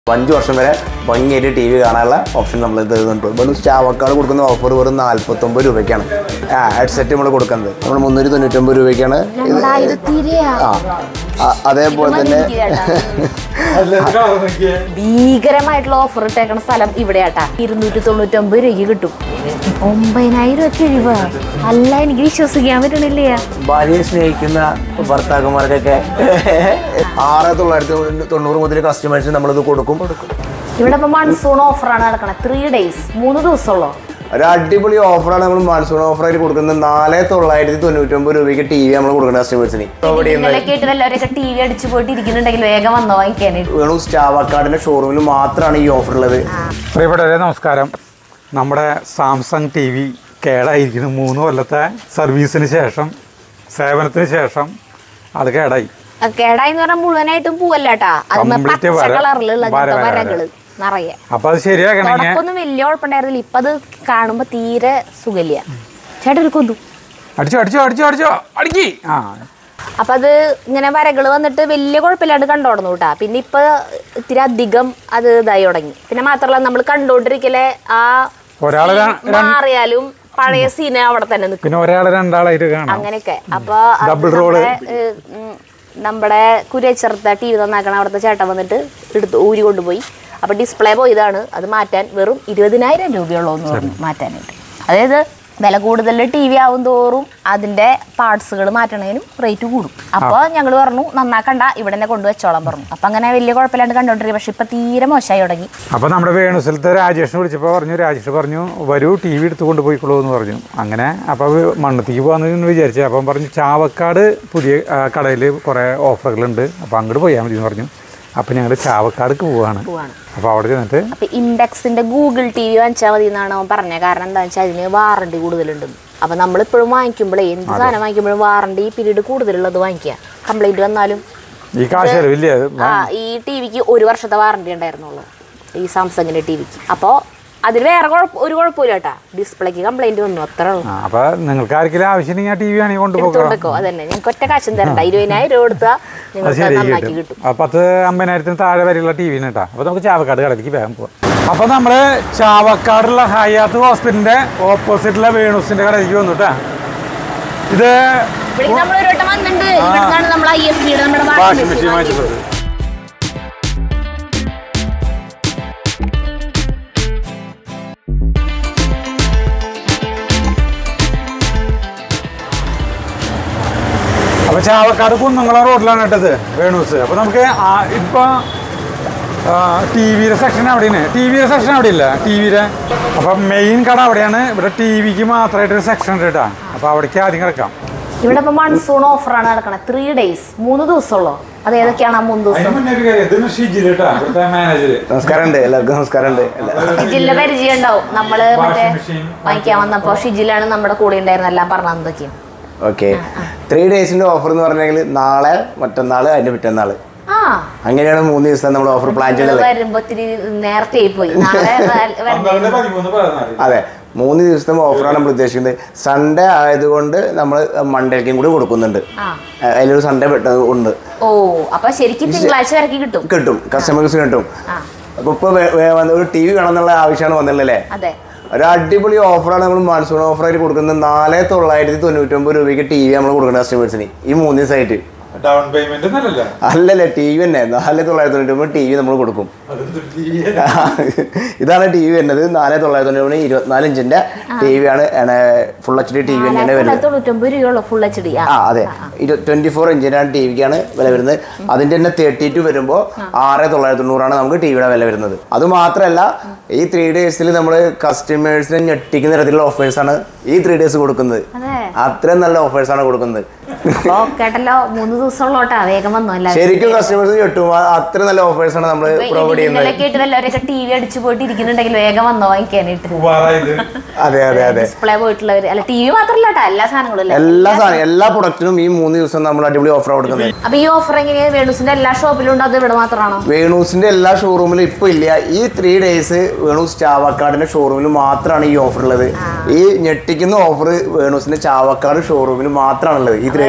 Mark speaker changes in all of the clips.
Speaker 1: അഞ്ച് വർഷം വരെ ഭംഗിയായിട്ട് ടി വി കാണാനുള്ള ഓപ്ഷൻ നമ്മൾ തരുന്നുണ്ട് വെറും ചാവക്കാട് കൊടുക്കുന്ന ഓഫർ വെറും നാല്പത്തൊമ്പത് രൂപയ്ക്കാണ് ആ ഹെഡ്സെറ്റ് നമ്മൾ കൊടുക്കുന്നത് നമ്മൾ മുന്നൂറ്റി തൊണ്ണൂറ്റൊമ്പത് രൂപയ്ക്കാണ് ഇത്
Speaker 2: രണ്ടായിരത്തി
Speaker 1: ആ ആ, അതേപോലെ തന്നെ
Speaker 2: ഭീകരമായിട്ടുള്ള ഓഫർ ഇട്ടേക്കണ സ്ഥലം ഇവിടെയാട്ടാ ഇരുന്നൂറ്റി തൊണ്ണൂറ്റൊമ്പത് രൂപയ്ക്ക് കിട്ടും ഒമ്പതിനായിരം ഒക്കെ രൂപ അല്ല എനിക്ക് വിശ്വസിക്കാൻ പറ്റണില്ല
Speaker 1: ഭാര്യയെ സ്നേഹിക്കുന്ന ഭർത്താക്കന്മാർക്കൊക്കെ ആറ് തൊള്ളായിരത്തി തൊണ്ണൂറ് മുതൽ കസ്റ്റമേഴ്സിന് നമ്മളിത് കൊടുക്കും
Speaker 2: ഇവിടെ ഇപ്പൊ മൺസൂൺ ഓഫറാണ് നടക്കണത് ത്രീ ഡേയ്സ് മൂന്ന് ദിവസമുള്ളൂ
Speaker 1: ഒരു അടിപൊളി ഓഫറാണ് നമ്മൾ മാൺസൂൺ ഓഫറായിട്ട് കൊടുക്കുന്നത് നാല് തൊള്ളായിരത്തി തൊണ്ണൂറ്റൊമ്പത് രൂപയ്ക്ക് ടി വി നമ്മൾ കൊടുക്കുന്നത് കസ്റ്റമേഴ്സിന് ഇവിടെ
Speaker 2: ഇന്നലെ കേട്ട് എല്ലാവരൊക്കെ ടി വി അടിച്ചു പോയിട്ട് ഇരിക്കുന്നുണ്ടെങ്കിൽ വേഗം വന്നോ വാങ്ങിക്കാനായിട്ട്
Speaker 1: വേണു സ്റ്റാവാക്കാടിന്റെ ഷോറൂമിൽ മാത്രമാണ് ഈ ഓഫർ ഉള്ളത്
Speaker 3: പ്രിയപ്പെട്ടവരെ നമസ്കാരം നമ്മുടെ സാംസങ് ടി വി കേടായിരിക്കുന്നു മൂന്ന് കൊല്ലത്തെ സർവീസിന് ശേഷം സേവനത്തിന് ശേഷം അത് കേടായി
Speaker 2: ആ, കേടായി എന്ന് പറഞ്ഞാൽ മുഴുവനായിട്ടും പൂവല്ലാട്ടാ അത്
Speaker 3: Complete
Speaker 2: പച്ച
Speaker 3: വര.
Speaker 2: കളറിലുള്ള
Speaker 3: വര, വര, വര.
Speaker 2: വരകള് നിറയെ
Speaker 3: അപ്പോൾ അത് ശരിയാക്കണമെങ്കിൽ
Speaker 2: തുടക്കൊന്നും വലിയ കുഴപ്പമുണ്ടായിരുന്നില്ല ഇപ്പൊ അത് കാണുമ്പോ തീരെ സുഖമില്ല ചേട്ടൻ ഒരു കൊതു
Speaker 3: അടിച്ചോ അടിച്ചോ അടിച്ചോ അടിച്ചോ അടിക്കി ആ
Speaker 2: അപ്പൊ അത് ഇങ്ങനെ വരകൾ വന്നിട്ട് വലിയ കുഴപ്പമില്ലാണ്ട് കണ്ടോടന്നു കേട്ടാ പിന്നെ ഇപ്പൊ ഇത്തിരി അധികം അത് ഇതായി തുടങ്ങി പിന്നെ മാത്രമല്ല നമ്മൾ കണ്ടോണ്ടിരിക്കലെ ആ
Speaker 3: ഒരാള് ര-
Speaker 2: scene മാറിയാലും പഴയ സീന അവിടെ തന്നെ നിൽക്കും
Speaker 3: പിന്നെ ഒരാൾ രണ്ടാളായിട്ട് കാണാം
Speaker 2: അങ്ങനെയൊക്കെ അപ്പൊ അത്
Speaker 3: Double roll.
Speaker 2: നമ്മുടെ, ഏഹ്, ഉം, നമ്മുടെ കുരച്ചെറുത്ത ടി വി നന്നാക്കണ അവിടുത്തെ ചേട്ടൻ വന്നിട്ട് എടുത്ത് ഊരി കൊണ്ടുപോയി അപ്പൊ ഡിസ്പ്ലേ പോയതാണ് അത് മാറ്റാൻ വെറും ഇരുപതിനായിരം രൂപയുള്ളൂ എന്ന് പറഞ്ഞു മാറ്റാനായിട്ട് അതായത് വില കൂടുതൽ ടി വി ആവും തോറും അതിന്റെ പാർട്സുകൾ മാറ്റണതിനും റേറ്റ് കൂടും അപ്പോൾ ഞങ്ങൾ പറഞ്ഞു നന്നാക്കണ്ട ഇവിടെ തന്നെ കൊണ്ടുവച്ചോളാൻ പറഞ്ഞു അപ്പൊ അങ്ങനെ വലിയ കുഴപ്പമില്ലാണ്ട് കണ്ടോണ്ടിരിക്കും പക്ഷെ ഇപ്പൊ തീരെ മോശമായി തുടങ്ങി
Speaker 3: അപ്പോൾ നമ്മുടെ വേണുസ്ഥലത്തെ രാജേഷിനെ വിളിച്ചപ്പോൾ പറഞ്ഞു രാജേഷ് പറഞ്ഞു വരൂ ടി വി എടുത്ത് കൊണ്ടുപോയിക്കോളൂ എന്ന് പറഞ്ഞു അങ്ങനെ അപ്പോൾ മണ്ണത്തേക്ക് പോകാമെന്ന് വിചാരിച്ചു അപ്പം പറഞ്ഞു ചാവക്കാട് പുതിയ കടയിൽ കുറേ ഓഫറുകളുണ്ട് അപ്പോൾ അങ്ങോട്ട് പോയാൽ മതി എന്ന് പറഞ്ഞു അപ്പോൾ ഞങ്ങൾ ചാവക്കാടേക്ക് പോവാണ്
Speaker 2: പോവാണ്
Speaker 3: അപ്പോൾ അവിടെ ചെന്നിട്ട്
Speaker 2: അപ്പൊ ഇൻഡെക്സിന്റെ ഗൂഗിൾ ടി വി വാങ്ങിച്ചാൽ മതി എന്നാണ് അവൻ പറഞ്ഞത് കാരണം എന്താ വെച്ചാൽ അതിന് വാറണ്ടി കൂടുതലുണ്ട് അപ്പൊ നമ്മളിപ്പോഴും വാങ്ങിക്കുമ്പോഴേ എന്ത് സാധനം വാങ്ങിക്കുമ്പോഴും വാറണ്ടി പീരീഡ് കൂടുതലുള്ളത് വാങ്ങിക്കുക കംപ്ലൈന്റ് വന്നാലും
Speaker 3: ഈ കാശ് ചെലവില്ലേ അത്
Speaker 2: ആ ഈ ടി വിക്ക് ഒരു വർഷത്തെ വാറണ്ടി ഉണ്ടായിരുന്നുള്ളൂ ഈ സാംസങ്ങിന്റെ ടി വിക്ക് അപ്പോൾ അതിന് വേറെ കുഴപ്പം ഒരു കുഴപ്പമില്ല കേട്ടാ ഡിസ്പ്ലേക്ക് കംപ്ലൈന്റ് വന്നു അത്രേ ഉള്ളൂ
Speaker 3: ആ അപ്പോൾ നിങ്ങൾക്ക് ആർക്കെങ്കിലും ആവശ്യമുണ്ടെങ്കിൽ ആ ടി വി ആണെങ്കിൽ കൊണ്ടുപോകാം
Speaker 2: എടുത്തോണ്ടോ അതന്നെ നിങ്ങൾക്ക് ഒറ്റ കാശും തരണ്ട ഇരുപതിനായിരം രൂപ കൊടുത്താൽ
Speaker 3: അത്
Speaker 2: നിങ്ങൾക്ക്
Speaker 3: ശരി
Speaker 2: നന്നാക്കി
Speaker 3: കിട്ടും
Speaker 2: കിട്ടും
Speaker 3: ആ പത്ത് അമ്പതിനായിരത്തിന് താഴെ വരെയുള്ള ടി വിന് കേട്ടോ അപ്പോൾ നമുക്ക് ചാവക്കാട് കടയിലേക്ക് വേഗം പോവാം അപ്പോൾ നമ്മൾ ചാവക്കാടുള്ള ഹയാത്ത് ഹോസ്പിറ്റലിൻ്റെ ഓപ്പോസിറ്റുള്ള വേണൂസിൻ്റെ കടയിലേക്ക് വന്നു കേട്ടോ ഇത്
Speaker 2: ഇവിടെ നമ്മൾ ഒരു വട്ടം വന്നിട്ടുണ്ട് ഇവിടുന്നാണ് നമ്മൾ ഐ എഫ് ബിയുടെ നമ്മുടെ
Speaker 3: വാഷിംഗ്
Speaker 2: വാഷിംഗ്
Speaker 3: മെഷീൻ
Speaker 2: മെഷീൻ വാങ്ങിയത്.
Speaker 3: വാങ്ങിച്ചിട്ടുള്ളത് അപ്പോൾ ചാവക്കാട് കുന്നംകുളം റോഡിലാണ് കേട്ടത് വേണൂസ് അപ്പോൾ നമുക്ക് ആ- ഇപ്പൊ ടി വിയുടെ സെക്ഷൻ അവിടെയാണ് ടി വിയുടെ സെക്ഷൻ അവിടെ ഇല്ല ടി വിയുടെ അപ്പം മെയിൻ കട അവിടെയാണ് ഇവിടെ ടി വിക്ക് മാത്രമായിട്ടൊരു സെക്ഷൻ ഉണ്ട് കേട്ടോ അപ്പോൾ അവിടേക്ക് ആദ്യം കിടക്കാം
Speaker 2: ഇവിടെ ഇപ്പൊ മൺസൂൺ ഓഫറാണ് നടക്കണത് ത്രീ ഡേയ്സ് മൂന്ന് ദിവസമുള്ളൂ അത് ഏതൊക്കെയാണ് ആ മൂന്ന് ദിവസം
Speaker 3: മാനേജർ
Speaker 1: നമസ്കാരമുണ്ട് എല്ലാവർക്കും നമസ്കാരമുണ്ട് എല്ലാ-
Speaker 2: ഷിജിലിന്റെ പരിചയം ഉണ്ടാവും നമ്മള് മറ്റേ
Speaker 3: Washing machine.
Speaker 2: വാങ്ങിക്കാൻ വന്നപ്പോ ഷിജിലാണ് നമ്മുടെ കൂടെ ഉണ്ടായിരുന്ന എല്ലാം പറഞ്ഞത് എന്തൊക്കെയും
Speaker 1: ഓക്കെ ത്രീ ഡേയ്സിന്റെ ഓഫർ എന്ന് പറഞ്ഞെങ്കിൽ നാളെ മറ്റന്നാൾ അതിന്റെ പിറ്റന്നാൾ
Speaker 2: ആ
Speaker 1: അങ്ങനെയാണ് മൂന്ന് ദിവസം നമ്മൾ ഓഫർ പ്ലാൻ
Speaker 2: നിങ്ങള്
Speaker 1: ചെയ്തത്
Speaker 2: വരുമ്പോ ഇത്തിരി നേരത്തെ ആയി പോയി നാളെ വ- വരുന്നതിന്
Speaker 1: അതെ മൂന്ന് ദിവസത്തെ ഓഫറാണ് നമ്മൾ ഉദ്ദേശിക്കുന്നത് സൺഡേ ആയതുകൊണ്ട് നമ്മൾ മണ്ടേക്കും കൂടി കൊടുക്കുന്നുണ്ട്
Speaker 2: ആ
Speaker 1: അതിലൊരു സൺഡേ ഉണ്ട്
Speaker 2: ഓ അപ്പൊ ശരിക്കും തിങ്കളാഴ്ച വരക്ക് കിട്ടും
Speaker 1: കിട്ടും കസ്റ്റമേഴ്സ് കിട്ടും
Speaker 2: ആ
Speaker 1: അപ്പൊ ഇപ്പൊ വേ- വേ- വന്ന ഒരു ടി വി വേണമെന്നുള്ള ആവശ്യമാണ് വന്നുള്ളല്ലേ
Speaker 2: അതെ
Speaker 1: ഒരു അടിപൊളി ഓഫറാണ് നമ്മൾ മാൺസൂൺ ഓഫറായിട്ട് കൊടുക്കുന്നത് നാല് തൊള്ളായിരത്തി തൊണ്ണൂറ്റൊമ്പത് രൂപയ്ക്ക് ടി വി നമ്മൾ കൊടുക്കുന്നത് കസ്റ്റമേഴ്സിന് ഈ മൂന്ന് ദിവസമായിട്ട്
Speaker 3: ഡൗൺ പേയ്മെന്റ് ഒന്നല്ലല്ലോ
Speaker 1: അല്ലല്ലേ ടി വി തന്നെ നാല് തൊള്ളായിരത്തി തൊണ്ണൂറ്റൊമ്പത് ടി വി നമ്മൾ കൊടുക്കും ഇതാണ് ടി വി വരുന്നത് നാല് തൊള്ളായിരത്തി തൊണ്ണൂറ്റി ഇരുപത്തിനാല് ഇഞ്ചിന്റെ ടി വി ആണ് full H D T V തന്നെയാണ് വരുന്നത്
Speaker 2: തൊണ്ണൂറ്റൊമ്പത് രൂപയുള്ളൂ ഫുൾ എച്ച് ഡി
Speaker 1: ആ അതെ ട്വന്റി ഫോർ ഇഞ്ചിനാണ് ടി വിക്കാണ് വില വരുന്നത് അതിന്റെ തന്നെ തേർട്ടി ടു വരുമ്പോൾ ആറ് തൊള്ളായിരത്തി തൊണ്ണൂറാണ് നമുക്ക് ടി വിയുടെ വില വരുന്നത് അത് മാത്രമല്ല ഈ ത്രീ ഡേയ്സിൽ നമ്മൾ കസ്റ്റമേഴ്സിനെ ഞെട്ടിക്കുന്ന തരത്തിലുള്ള ഓഫേഴ്സാണ് ഈ ത്രീ ഡേയ്സ് കൊടുക്കുന്നത്
Speaker 2: അതെ
Speaker 1: അത്രയും നല്ല ഓഫേഴ്സാണ് കൊടുക്കുന്നത്
Speaker 2: അപ്പൊ കേട്ടല്ലോ മൂന്ന് ദിവസമുള്ളോട്ടാ വേഗം വന്നു എല്ലാവരും
Speaker 1: ശരിക്കും കസ്റ്റമേഴ്സ് ഞെട്ടും ആ- അത്രയും നല്ല ഓഫേഴ്സാണ് നമ്മൾ പ്രൊവൈഡ് ചെയ്യുന്നത്
Speaker 2: ഇന്നലെ കേട്ട് എല്ലാവരൊക്കെ ടി വി അടിച്ചു പോയിട്ട് ഇരിക്കുന്നുണ്ടെങ്കിൽ വേഗം വന്നോ വാങ്ങിക്കാനായിട്ട്
Speaker 1: അതെ അതെ അതെ
Speaker 2: ഡിസ്പ്ലേ പോയിട്ടുള്ളവര് അല്ല ടി വി മാത്രല്ല കേട്ടോ എല്ലാ സാധനങ്ങളും അല്ലേ
Speaker 1: എല്ലാ സാധനം എല്ലാ പ്രൊഡക്റ്റിനും ഈ മൂന്ന് ദിവസം നമ്മൾ അടിപൊളി ഓഫർ കൊടുക്കുന്നത്
Speaker 2: അപ്പൊ ഈ ഓഫർ എങ്ങനെയാ വേണൂസിന്റെ എല്ലാ ഷോപ്പിലും ഉണ്ടോ അത് ഇവിടെ മാത്രമാണോ
Speaker 1: വേണൂസിന്റെ എല്ലാ ഷോറൂമിലും ഇപ്പൊ ഇല്ല ഈ ത്രീ ഡേയ്സ് വേണൂസ് ചാവക്കാടിന്റെ ഷോറൂമിൽ മാത്രമാണ് ഈ ഓഫർ ഉള്ളത് ഈ ഞെട്ടിക്കുന്ന ഓഫർ വേണൂസിന്റെ ചാവക്കാട് ഷോറൂമിൽ മാത്രമാണുള്ളത് ഈ ത്രീ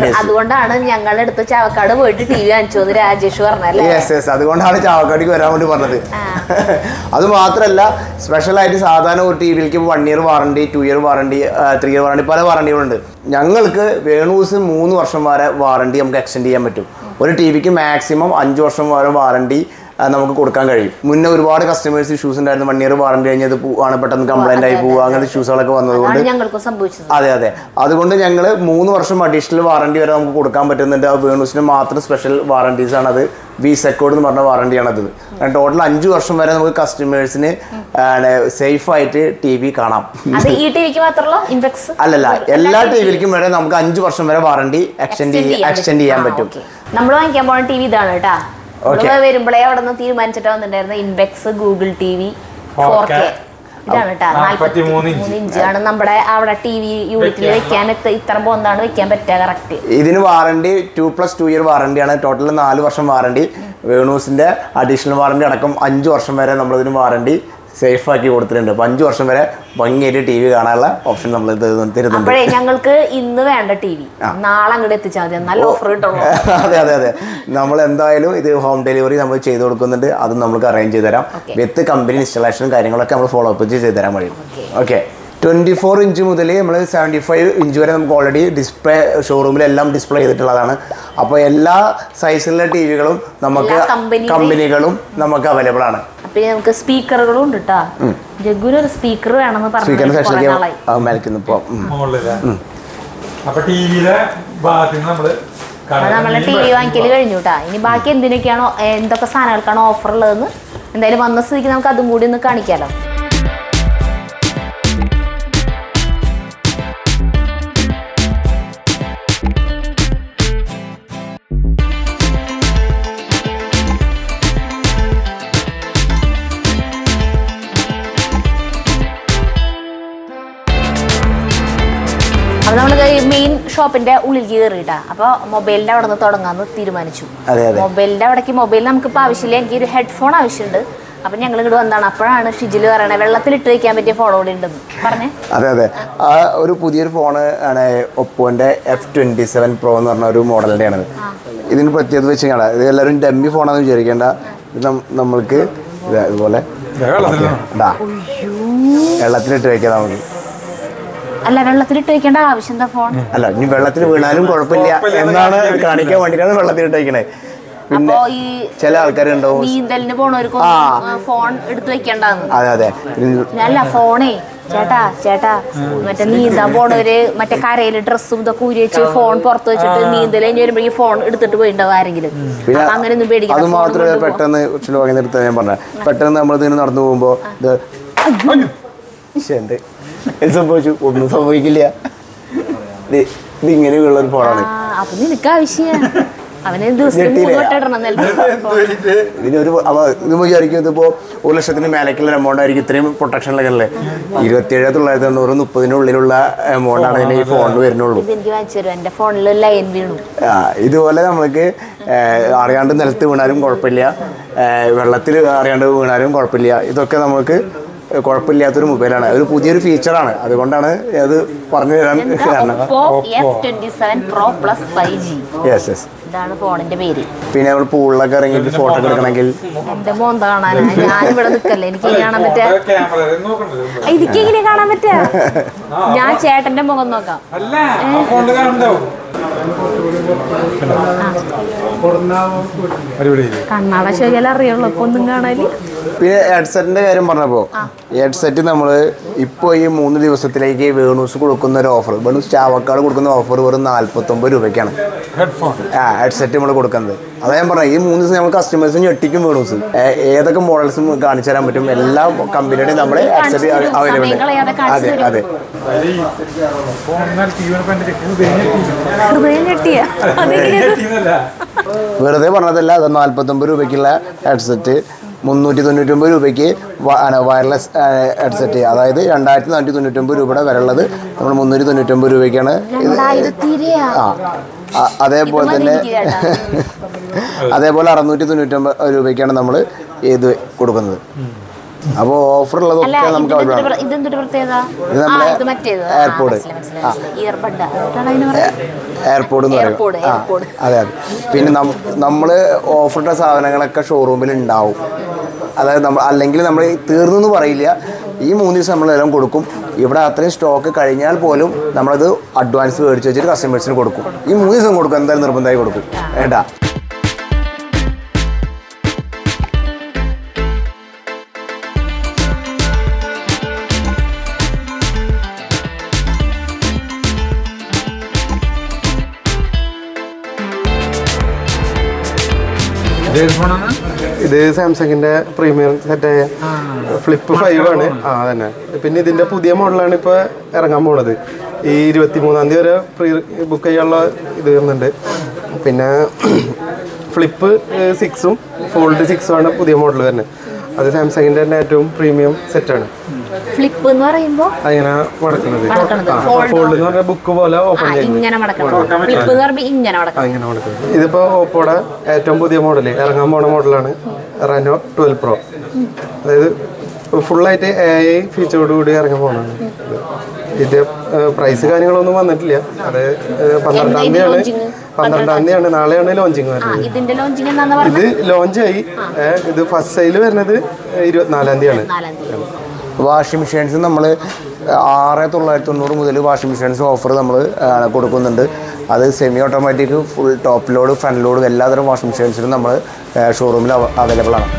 Speaker 1: days.
Speaker 2: അതുകൊണ്ടാണ് ഞങ്ങളുടെ അടുത്ത് ചാവക്കാട് പോയിട്ട് ടി വി കാണിച്ചു എന്ന് രാജേഷ് പറഞ്ഞല്ലേ
Speaker 1: യെസ് യെസ് അതുകൊണ്ടാണ് ചാവക്കാടിക്ക് വരാൻ വേണ്ടി പറഞ്ഞത് അത് മാത്രമല്ല സ്പെഷ്യലായിട്ട് സാധാരണ ഒരു ടി വിയിലേക്ക് one year warranty two year warranty three year warranty പല വാറണ്ടികളുണ്ട് ഞങ്ങൾക്ക് വേണൂസ് മൂന്ന് വർഷം വരെ വാറണ്ടി നമുക്ക് എക്സ്റ്റെൻഡ് ചെയ്യാൻ പറ്റും ഒരു ടി വിക്ക് മാക്സിമം അഞ്ച് വർഷം വരെ വാറണ്ടി നമുക്ക് കൊടുക്കാൻ കഴിയും മുന്നേ ഒരുപാട് കസ്റ്റമേഴ്സ് ഇഷ്യൂസ് ഉണ്ടായിരുന്നു വൺ ഇയർ വാറണ്ടി കഴിഞ്ഞത് ആണ് പെട്ടെന്ന് കംപ്ലൈന്റ് ആയി പോവുക അങ്ങനത്തെ ഇഷ്യൂസുകളൊക്കെ വന്നതുകൊണ്ട്
Speaker 2: അതാണ് ഞങ്ങൾക്കും സംഭവിച്ചത്
Speaker 1: അതെ അതെ അതുകൊണ്ട് ഞങ്ങൾ മൂന്ന് വർഷം അഡീഷണൽ വാറണ്ടി വരെ നമുക്ക് കൊടുക്കാൻ പറ്റുന്നുണ്ട് ആ വേണൂസിന് മാത്രം സ്പെഷ്യൽ വാറണ്ടീസ് ആണ് അത് വി സെക്കോഡ് എന്ന് പറഞ്ഞ വാറണ്ടിയാണ് അത് ടോട്ടൽ അഞ്ച് വർഷം വരെ നമുക്ക് കസ്റ്റമേഴ്സിന് സേഫ് ആയിട്ട് ടി വി കാണാം
Speaker 2: അത് ഈ ടി വിക്ക് മാത്രമല്ലോ ഇൻവെക്സ്
Speaker 1: അല്ലല്ല എല്ലാ ടി വിയിലേക്കും വരെ നമുക്ക് അഞ്ച് വർഷം വരെ വാറണ്ടി എക്സ്റ്റെൻഡ് എക്സ്റ്റെൻഡ് ചെയ്യാൻ പറ്റും
Speaker 2: നമ്മൾ വാങ്ങിക്കാൻ പോണ ടി വി ഇതാണ് കേട്ടാ
Speaker 1: Okay.
Speaker 2: നമ്മള് വരുമ്പോഴേ അവിടെ നിന്ന് തീരുമാനിച്ചിട്ട് വന്നിട്ടുണ്ടായിരുന്ന Impex Google T V four K ഇതാണ് കേട്ടാ നാല്പത്തി
Speaker 3: 43
Speaker 2: മൂന്ന്
Speaker 3: ഇഞ്ച്.
Speaker 2: ഇഞ്ചാണ് നമ്മുടെ അവിടെ ടി വി യൂണിറ്റിൽ വെക്കാൻ എത്ത- ഇത്ര പോന്താണ് വെക്കാൻ പറ്റുക കറക്റ്റ്
Speaker 1: ഇതിന് warranty two plus two year വാറണ്ടിയാണ് ടോട്ടൽ നാല് വർഷം വാറണ്ടി വേണൂസിന്റെ അഡീഷണൽ വാറണ്ടി അടക്കം അഞ്ച് വർഷം വരെ നമ്മളിതിന് വാറണ്ടി സേഫ് ആക്കി കൊടുത്തിട്ടുണ്ട് അപ്പോൾ അഞ്ച് വർഷം വരെ ഭംഗിയായിട്ട് ടി വി കാണാനുള്ള ഓപ്ഷൻ നമ്മൾ ഇത് തരുന്നുണ്ട്
Speaker 2: അപ്പോഴേ ഞങ്ങൾക്ക് ഇന്ന് വേണ്ട ടി വി നാളെ അങ്ങോട്ട് എത്തിച്ചാൽ മതി നല്ല ഓഫർ കിട്ടുള്ളൂ
Speaker 1: അതെ അതെ അതെ നമ്മൾ എന്തായാലും ഇത് ഹോം ഡെലിവറി നമ്മൾ ചെയ്ത് കൊടുക്കുന്നുണ്ട് അതും നമുക്ക് അറേഞ്ച് ചെയ്ത് തരാം
Speaker 2: Okay.
Speaker 1: വിത്ത് കമ്പനി ഇൻസ്റ്റലേഷനും കാര്യങ്ങളൊക്കെ നമ്മൾ ഫോളോ അപ്പ് ചെയ്ത് തരാൻ കഴിയും ഓക്കെ ട്വൻറ്റി ഫോർ ഇഞ്ച് മുതൽ നമ്മൾ സെവൻറ്റി ഫൈവ് ഇഞ്ച് വരെ നമുക്ക് ഓൾറെഡി ഡിസ്പ്ലേ ഷോറൂമിലെല്ലാം ഡിസ്പ്ലേ ചെയ്തിട്ടുള്ളതാണ് അപ്പോൾ എല്ലാ സൈസിലുള്ള ടി വികളും നമുക്ക്
Speaker 2: എല്ലാ company-
Speaker 1: കമ്പനികളും നമുക്ക് അവൈലബിൾ ആണ്
Speaker 2: അപ്പൊ ഇനി നമുക്ക് സ്പീക്കറുകളും ഉണ്ട് കേട്ടാ ജഗ്ഗുന് ഒരു സ്പീക്കർ വേണമെന്ന്
Speaker 1: സ്പീക്കറിന്
Speaker 2: പറഞ്ഞു കുറെ നാളായി
Speaker 1: സെക്ഷനിലേക്ക് മേൽക്കുന്നു ഇപ്പോൾ
Speaker 3: മുകളിലെ അപ്പൊ ടിവിയിലെ ഭാഗത്ത് നമ്മള്
Speaker 2: അത് നമ്മളെ ടി വി വാങ്ങിക്കല് കഴിഞ്ഞു കേട്ടാ ഇനി ബാക്കി എന്തിനൊക്കെയാണോ എന്തൊക്കെ സാധനങ്ങൾക്കാണോ ഓഫർ ഉള്ളതെന്ന് എന്തായാലും വന്ന സ്ഥിതിക്ക് നമുക്ക് അതും കൂടി ഒന്ന് കാണിക്കാലോ അപ്പൊ നമ്മൾ മെയിൻ ഷോപ്പിന്റെ ഉള്ളിലേക്ക് കയറിയിട്ടാ അപ്പൊ മൊബൈലിന്റെ അവിടെ നിന്ന് തുടങ്ങാന്ന് തീരുമാനിച്ചു
Speaker 1: അതെ അതെ
Speaker 2: മൊബൈലിന്റെ അവിടേക്ക് മൊബൈൽ നമുക്കിപ്പോൾ ആവശ്യമില്ല എനിക്ക് ഒരു ഹെഡ്ഫോൺ ആവശ്യമുണ്ട് അപ്പം ഞങ്ങൾ ഇങ്ങോട്ട് വന്നതാണ് അപ്പോഴാണ് ഷിജിൽ പറയണത് വെള്ളത്തിലിട്ട് വെക്കാൻ പറ്റിയ ഫോൺ കൂടി ഉണ്ടെന്ന് പറഞ്ഞേ
Speaker 1: അതെ അതെ ആ ഒരു പുതിയൊരു ഫോണ് ആണ് ഒപ്പോന്റെ എഫ് ട്വന്റി സെവൻ പ്രോ എന്ന് പറഞ്ഞ ഒരു മോഡലിന്റെ ആണ് ഇതിന് പ്രത്യേകത വെച്ച് കഴിഞ്ഞാൽ ഇത് എല്ലാവരും ഡമ്മി ഫോണാന്ന് വിചാരിക്കേണ്ട ഇത് നം- നമ്മൾക്ക് ഇത് ഇതുപോലെ ഇതാ വെള്ളത്തിലിട്ട് വെക്കാം നമുക്ക്
Speaker 2: അല്ല വെള്ളത്തിലിട്ട് വെക്കേണ്ട ആവശ്യം എന്താ ഫോൺ
Speaker 1: അല്ല ഇനി വെള്ളത്തിൽ വീണാലും കുഴപ്പമില്ല എന്നാണ് കാണിക്കാൻ വേണ്ടിയിട്ടാണ് വെള്ളത്തിലിട്ട് വെക്കണേ പിന്നെ
Speaker 2: അപ്പോ ഈ
Speaker 1: ചില ആൾക്കാരുണ്ടാവും
Speaker 2: നീന്തലിന് പോണവർക്ക് ഫോൺ എടുത്ത് വെക്കണ്ടെന്ന്
Speaker 1: അതെ അതെ ഇത്
Speaker 2: അല്ല ഫോണേ ചേട്ടാ ചേട്ടാ മറ്റേ നീന്താൻ പോണവര് മറ്റേ കരയിൽ ഡ്രസ്സും ഇതൊക്കെ ഊരി വെച്ച് ഫോൺ പുറത്ത് വെച്ചിട്ട് നീന്തൽ കഴിഞ്ഞ് വരുമ്പോഴേക്കും ഫോൺ എടുത്തിട്ട് പോയിണ്ടാവും ആരെങ്കിലും
Speaker 1: പിന്നെ
Speaker 2: അപ്പൊ അങ്ങനെയൊന്നും
Speaker 1: അത്
Speaker 2: പേടിക്കണം ഫോൺ
Speaker 1: മാത്രമല്ല
Speaker 2: കൊണ്ടുപോ.
Speaker 1: പെട്ടെന്ന് ചിലവാങ്ങി എടുത്ത് ഞാൻ പറഞ്ഞ പെട്ടെന്ന് നമ്മൾ ഇതിന് നടന്നു പോകുമ്പോ ഇത് ശ്ശെ, എന്ത് എന്ത് സംഭവിച്ചു ഒന്നും സംഭവിക്കില്ല ഇത് ഇത് ഇങ്ങനെയുള്ള ഒരു ഫോണാണ്
Speaker 2: ആ അപ്പൊ നിനക്ക് ആവശ്യ അവന് ദിവസത്തിൽ മൂന്ന്
Speaker 1: ഞെട്ടിയില്ലേ?
Speaker 2: വട്ടം ഇടണം നിലത്ത്
Speaker 1: ഇതിനൊരു അവ ഇത് വിചാരിക്കും ഇതിപ്പോ ഒരു ലക്ഷത്തിന് മേലേക്കുള്ള എമൗണ്ട് ആയിരിക്കും ഇത്രയും പ്രൊട്ടക്ഷനിലൊക്കെ അല്ലേ ഇരുപത്തിയേഴ് തൊള്ളായിരത്തി തൊണ്ണൂറ് മുപ്പതിനുള്ളിലുള്ള എമൗണ്ട് ആണ് ഇതിന് ഈ ഫോണിന് വരുന്നുള്ളൂ
Speaker 2: ഇത് എനിക്ക് വാങ്ങിച്ചു തരും എന്റെ ഫോണിൽ ലൈൻ വീണു
Speaker 1: ആ, ഇതുപോലെ നമ്മൾക്ക് ഏഹ്, അറിയാണ്ട് നിലത്ത് വീണാലും കുഴപ്പമില്ല ഏഹ്, വെള്ളത്തിൽ അറിയാണ്ട് വീണാലും കുഴപ്പമില്ല ഇതൊക്കെ നമുക്ക് കുഴപ്പമില്ലാത്തൊരു മൊബൈലാണ് ഒരു പുതിയൊരു ഫീച്ചറാണ് അതുകൊണ്ടാണ് അത് പറഞ്ഞു തരാൻ കാരണം
Speaker 2: Oppo F twenty seven pro plus five G
Speaker 1: yes yes
Speaker 2: ഇതാണ് ഫോണിന്റെ പേര്
Speaker 1: പിന്നെ നമ്മൾ പൂളിലൊക്കെ ഇറങ്ങിയിട്ട് ഫോട്ടോ ഒക്കെ എടുക്കണമെങ്കിൽ
Speaker 2: എന്റെ മോന്ത കാണാനാ ഞാൻ ഇവിടെ നിക്കല്ലേ എനിക്ക് ഇനി കാണാൻ പറ്റാ
Speaker 3: ക്യാമറ നോക്കണ്ടത്
Speaker 2: എനിക്ക് ഇങ്ങനെ കാണാൻ പറ്റാ ഞാൻ ചേട്ടന്റെ മുഖം നോക്കാം
Speaker 3: അല്ല ആ ഫോണിൽ കാണുന്നുണ്ടാവും അടിപൊളി
Speaker 2: കണ്ണാട ശരിയാലും അറിയുള്ളൂ ഇപ്പൊ ഒന്നും കാണാല്
Speaker 1: പിന്നെ ഹെഡ്സെറ്റിന്റെ കാര്യം പറഞ്ഞപ്പോൾ ഹെഡ്സെറ്റ് നമ്മൾ ഇപ്പോൾ ഈ മൂന്ന് ദിവസത്തിലേക്ക് വേണൂസ് കൊടുക്കുന്ന ഒരു ഓഫർ വേണൂസ് ചാവക്കാട് കൊടുക്കുന്ന ഓഫർ വെറും നാല്പത്തൊമ്പത് രൂപയ്ക്കാണ്
Speaker 3: ഹെഡ്ഫോൺ
Speaker 1: ആ ഹെഡ്സെറ്റ് നമ്മൾ കൊടുക്കുന്നത് അതാ ഞാൻ പറഞ്ഞത് ഈ മൂന്ന് ദിവസം നമ്മൾ കസ്റ്റമേഴ്സ് ഞെട്ടിക്കും വേണൂസ് ഏ- ഏതൊക്കെ മോഡൽസും കാണിച്ചു തരാൻ പറ്റും എല്ലാ കമ്പനിയുടെയും നമ്മുടെ ഹെഡ്സെറ്റ്
Speaker 2: കാണിച്ച് തരും.
Speaker 1: അവൈലബിൾ
Speaker 2: സമയം കളയാതെ കാണിച്ച്
Speaker 1: അതെ
Speaker 2: തരും.
Speaker 1: അതെ
Speaker 3: ഫോൺ നൽകി ഇവനെ എൻ്റെ ഹൃദയം ഞെട്ടി.
Speaker 2: ഹൃദയം ഞെട്ടിയ
Speaker 3: ഹൃദയം ഞെട്ടിയെന്നല്ല.
Speaker 1: വെറുതെ പറഞ്ഞതല്ല അത് നാല്പത്തൊമ്പത് രൂപയ്ക്കുള്ള ഹെഡ്സെറ്റ് മുന്നൂറ്റി തൊണ്ണൂറ്റൊമ്പത് രൂപയ്ക്ക് വയർലെസ് ഹെഡ്സെറ്റ് അതായത് രണ്ടായിരത്തി നാനൂറ്റി തൊണ്ണൂറ്റൊമ്പത് രൂപയുടെ വിലയുള്ളത് നമ്മൾ മുന്നൂറ്റി തൊണ്ണൂറ്റൊമ്പത് രൂപയ്ക്കാണ് ഇത്
Speaker 2: രണ്ടായിരത്തി രൂപയാ
Speaker 1: ആ ആ, അതേപോലെ
Speaker 2: ഇത് മതി
Speaker 1: തന്നെ
Speaker 2: എനിക്ക്
Speaker 1: അതേപോലെ അറുന്നൂറ്റി തൊണ്ണൂറ്റൊമ്പത് രൂപയ്ക്കാണ് നമ്മൾ ഇത് കൊടുക്കുന്നത് അപ്പോൾ ഓഫർ
Speaker 2: അല്ല
Speaker 1: ഉള്ളതൊക്കെ നമുക്ക്
Speaker 2: ഇതിനെന്തൊരു
Speaker 1: അവൈലബിൾ
Speaker 2: പ്ര- ഇതെന്തൊരു പ്രത്യേകത
Speaker 1: ഇത്
Speaker 2: ആ
Speaker 1: നമ്മുടെ
Speaker 2: ഇത് മറ്റേത്
Speaker 1: AirPod.
Speaker 2: ഇയർബഡ് എന്താണ് അതിന് പറയുക
Speaker 1: എയർപോർട്ട് എന്ന് പറയും
Speaker 2: Airpod,
Speaker 1: ആ,
Speaker 2: Airpod.
Speaker 1: അതെ അതെ പിന്നെ നമ്മൾ ഓഫറിട്ട സാധനങ്ങളൊക്കെ ഷോറൂമിൽ ഉണ്ടാവും അതായത് നമ്മൾ അല്ലെങ്കിൽ നമ്മൾ തീർന്നു എന്ന് പറയില്ല ഈ മൂന്ന് ദിവസം നമ്മളെല്ലാം കൊടുക്കും ഇവിടെ അത്രയും സ്റ്റോക്ക് കഴിഞ്ഞാൽ പോലും നമ്മളത് അഡ്വാൻസ് മേടിച്ച് വെച്ചിട്ട് കസ്റ്റമേഴ്സിന് കൊടുക്കും ഈ മൂന്ന് ദിവസം കൊടുക്കും എന്തായാലും നിർബന്ധമായി കൊടുക്കും ഏട്ടാ
Speaker 3: ഇതേത് ഫോണാണ്
Speaker 4: ഇത് സാംസങ്ങിന്റെ പ്രീമിയം സെറ്റായ ഫ്ലിപ്പ് ഫൈവ് ആണ് ആ അതന്നെ പിന്നെ ഇതിന്റെ പുതിയ മോഡലാണ് ഇപ്പൊ ഇറങ്ങാൻ പോണത് ഈ ഇരുപത്തി മൂന്നാം തീയതി വരെ പ്രീ ബുക്ക് ചെയ്യാനുള്ള ഇത് വരുന്നുണ്ട് പിന്നെ ഫ്ലിപ്പ് സിക്സും ഫോൾഡ് സിക്സും ആണ് പുതിയ മോഡൽ വരുന്നത് അത് സാംസങ്ങിന്റെ തന്നെ ഏറ്റവും പ്രീമിയം സെറ്റാണ്
Speaker 2: ഫ്ലിപ്പ് എന്ന് പറയുമ്പോ
Speaker 4: അങ്ങനെ മടക്കുന്നത്
Speaker 2: മടക്കണത്.
Speaker 4: ആ,
Speaker 2: Fold.
Speaker 4: ഫോൾഡ് എന്ന് പറഞ്ഞാൽ ബുക്ക് പോലെ
Speaker 2: ആ
Speaker 4: ഓപ്പൺ ചെയ്യുന്നത്
Speaker 2: ഇങ്ങനെ മടക്കണം ഫ്ലിപ്പ് എന്ന് പറയുമ്പോ ഇങ്ങനെ
Speaker 4: ആ,
Speaker 2: മടക്കണം
Speaker 4: ഇങ്ങനെ മടക്കുന്നത് ഇതിപ്പോ ഓപ്പോടെ ഏറ്റവും പുതിയ മോഡൽ ഇറങ്ങാൻ പോണ മോഡലാണ് റെനോ ട്വൽവ് പ്രോ അതായത് ഫുള്ളായിട്ട് എ ഐ ഫീച്ചറോട് കൂടി ഇറങ്ങാൻ പോണാണ് ഇത്. ഇതിന്റെ പ്രൈസ് കാര്യങ്ങളൊന്നും വന്നിട്ടില്ല അത് ഏഹ്, പന്ത്രണ്ടാം
Speaker 2: ഇത്
Speaker 4: തീയതിയാണ്
Speaker 2: launching?
Speaker 4: പന്ത്രണ്ടാം തീയതിയാണ് നാളെയാണ് ലോഞ്ചിങ്
Speaker 2: ആ
Speaker 4: വരുന്നത്
Speaker 2: ഇതിന്റെ ലോഞ്ചിങ് എന്താന്ന് പറഞ്ഞത്
Speaker 4: ഇത് ലോഞ്ച് ആയി ഏഹ്, ഇത് ഫസ്റ്റ് സെയിൽ വരുന്നത് ഇരുപത്തിനാലാം തീയതിയാണ്
Speaker 2: നാലാം തീയതി
Speaker 1: വാഷിംഗ് മെഷീൻസ് നമ്മൾ ആറ് തൊള്ളായിരത്തി തൊണ്ണൂറ് മുതൽ വാഷിംഗ് മെഷീൻസ് ഓഫർ നമ്മൾ കൊടുക്കുന്നുണ്ട് അത് semi automatic full top load front load എല്ലാതരം വാഷിംഗ് മെഷീൻസിനും നമ്മൾ ഷോറൂമിൽ അവൈലബിൾ ആണ്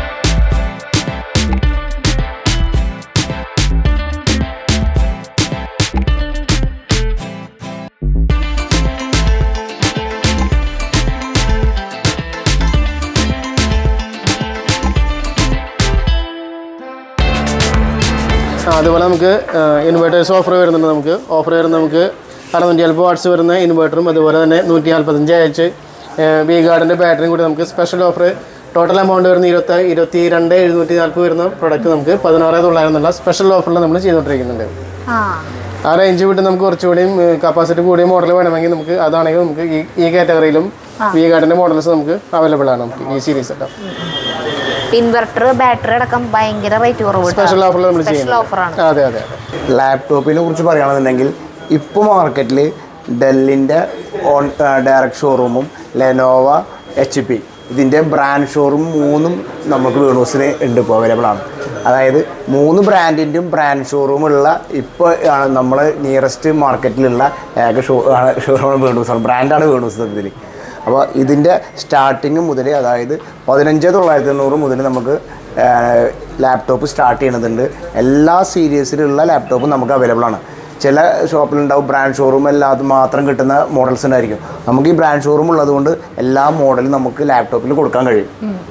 Speaker 4: ആ, അതുപോലെ നമുക്ക് ഇൻവേർട്ടേഴ്സ് ഓഫർ വരുന്നുണ്ട് നമുക്ക് ഓഫർ വരുന്നത് നമുക്ക് അറുന്നൂറ്റി നാൽപ്പത് വാട്ട്സ് വരുന്ന ഇൻവേർട്ടറും അതുപോലെ തന്നെ നൂറ്റി നാൽപ്പത്തഞ്ച് എച്ച് വി ഗാർഡിൻ്റെ ബാറ്ററിയും കൂടി നമുക്ക് സ്പെഷ്യൽ ഓഫർ ടോട്ടൽ എമൗണ്ട് വരുന്ന ഇരുപത്തി ഇരുപത്തി രണ്ട് എഴുന്നൂറ്റി നാൽപ്പത് വരുന്ന പ്രൊഡക്റ്റ് നമുക്ക് പതിനാറ് തൊള്ളായിരം എന്നുള്ള സ്പെഷ്യൽ ഓഫറിൽ നമ്മൾ ചെയ്തുകൊണ്ടിരിക്കുന്നുണ്ട്
Speaker 2: ആ
Speaker 4: ആ റേഞ്ച് വിട്ട് നമുക്ക് കുറച്ചുകൂടിയും കപ്പാസിറ്റി കൂടിയ മോഡൽ വേണമെങ്കിൽ നമുക്ക് അതാണെങ്കിൽ നമുക്ക് ഈ ഈ കാറ്റഗറിയിലും വി ഗാർഡിൻ്റെ മോഡൽസ് നമുക്ക് അവൈലബിൾ ആണ് നമുക്ക് ഈ സീരീസ് ഒക്കെ
Speaker 2: ഇൻവെർട്ടർ ബാറ്ററി അടക്കം ഭയങ്കര റേറ്റ് കുറവ്
Speaker 4: സ്പെഷ്യൽ ഓഫറിൽ നമ്മൾ
Speaker 2: സ്പെഷ്യൽ
Speaker 4: ചെയ്യുന്നത്
Speaker 2: ഓഫറാണ്
Speaker 4: അതെ അതെ അതെ
Speaker 1: ലാപ്ടോപ്പിനെ കുറിച്ച് പറയുകയാണെന്നുണ്ടെങ്കിൽ ഇപ്പോൾ മാർക്കറ്റിൽ ഡെല്ലിൻ്റെ ഓൺ ഡയറക്റ്റ് ഷോറൂമും ലെനോവ എച്ച് പി ഇതിൻ്റെ ബ്രാൻഡ് ഷോറൂം മൂന്നും നമുക്ക് വേണൂസിന് ഉണ്ട് ഇപ്പോൾ അവൈലബിൾ ആണ് അതായത് മൂന്ന് ബ്രാൻഡിൻ്റെയും ബ്രാൻഡ് ഷോറൂമുള്ള ഇപ്പോൾ ആണ് നമ്മൾ നിയറസ്റ്റ് മാർക്കറ്റിലുള്ള ഏക ഷോ ഷോറൂം വേണൂസാണ് ബ്രാൻഡാണ് വേണൂസ് ഇതിൽ അപ്പോൾ ഇതിൻ്റെ സ്റ്റാർട്ടിങ് മുതൽ അതായത് പതിനഞ്ച് തൊള്ളായിരത്തി തൊണ്ണൂറ് മുതൽ നമുക്ക് ലാപ്ടോപ്പ് സ്റ്റാർട്ട് ചെയ്യണതുണ്ട് എല്ലാ സീരീസിലുള്ള ലാപ്ടോപ്പും നമുക്ക് അവൈലബിൾ ആണ് ചില ഷോപ്പിലുണ്ടാവും ബ്രാൻഡ് ഷോറൂം അല്ലാതെ മാത്രം കിട്ടുന്ന മോഡൽസ് ഉണ്ടായിരിക്കും നമുക്ക് ഈ ബ്രാൻഡ് ഷോറൂം ഉള്ളതുകൊണ്ട് എല്ലാ മോഡലും നമുക്ക് ലാപ്ടോപ്പിൽ കൊടുക്കാൻ കഴിയും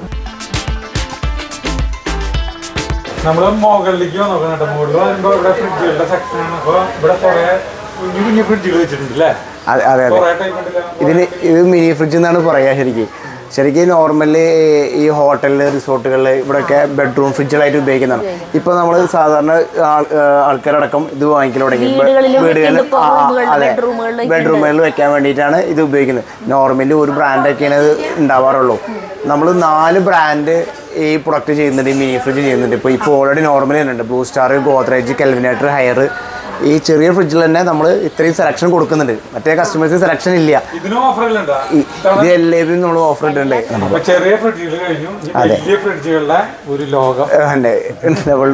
Speaker 3: നമ്മൾ മുകളിലേക്ക് നോക്കണം കേട്ടോ മുകളിൽ വരുമ്പോൾ ഇവിടെ ഫ്രിഡ്ജുകളുടെ സെക്ഷനാണ് അപ്പോൾ ഇവിടെ കുറേ കുഞ്ഞു കുഞ്ഞു ഫ്രിഡ്ജുകൾ വെച്ചിട്ടുണ്ട് അല്ലേ
Speaker 1: അതെ അതെ അതെ
Speaker 3: കുറേ ടൈപ്പ് ഉണ്ടല്ലോ
Speaker 1: ഇതിന് ഇത് മിനി ഫ്രിഡ്ജ് എന്നാണ് പറയുക ശരിക്കും ശരിക്കും നോർമലി ഈ ഹോട്ടലിൽ റിസോർട്ടുകളിൽ ഇവിടെയൊക്കെ ബെഡ്റൂം ഫ്രിഡ്ജുകളായിട്ട് ഉപയോഗിക്കുന്നതാണ് ഇപ്പോൾ നമ്മൾ സാധാരണ ആൾ- ഏഹ് ആൾക്കാരടക്കം ഇത് വാങ്ങിക്കൽ തുടങ്ങി
Speaker 2: വീടുകളിലും
Speaker 1: വീടുകളിൽ
Speaker 2: വെക്കുന്നുണ്ട്
Speaker 1: ആ, ആ,
Speaker 2: റൂമുകളിൽ,
Speaker 1: അതെ
Speaker 2: ബെഡ്റൂമുകളിൽ
Speaker 1: ബെഡ്റൂമുകളിൽ വെക്കാൻ വേണ്ടിയിട്ടാണ് ഇത് ഉപയോഗിക്കുന്നത് നോർമലി ഒരു ബ്രാൻഡൊക്കെയാണ് ഇത് ഉണ്ടാവാറുള്ളൂ നമ്മൾ നാല് ബ്രാൻഡ് ഈ പ്രൊഡക്റ്റ് ചെയ്യുന്നുണ്ട് ഈ മിനി ഫ്രിഡ്ജ് ചെയ്യുന്നുണ്ട് ഇപ്പോൾ ഇപ്പോൾ ഓൾറെഡി നോർമലി തന്നെ ഉണ്ട് Blue Star Godrej Kelvinator Haier ഈ ചെറിയ ഫ്രിഡ്ജിൽ തന്നെ നമ്മൾ ഇത്രയും സെലക്ഷൻ കൊടുക്കുന്നുണ്ട് മറ്റേ കസ്റ്റമേഴ്സിന് സെലക്ഷൻ ഇല്ല
Speaker 3: ഇതിനും ഓഫറിലുണ്ടോ
Speaker 1: ഈ- ഇത് എല്ലാവരും നമ്മൾ ഓഫർ ഇട്ടിട്ടുണ്ട്
Speaker 3: അപ്പൊ ചെറിയ ഫ്രിഡ്ജുകൾ കഴിഞ്ഞു ഇനി
Speaker 1: അതെ.
Speaker 3: വലിയ ഫ്രിഡ്ജുകളുടെ ഒരു ലോകം
Speaker 1: ഡബിൾ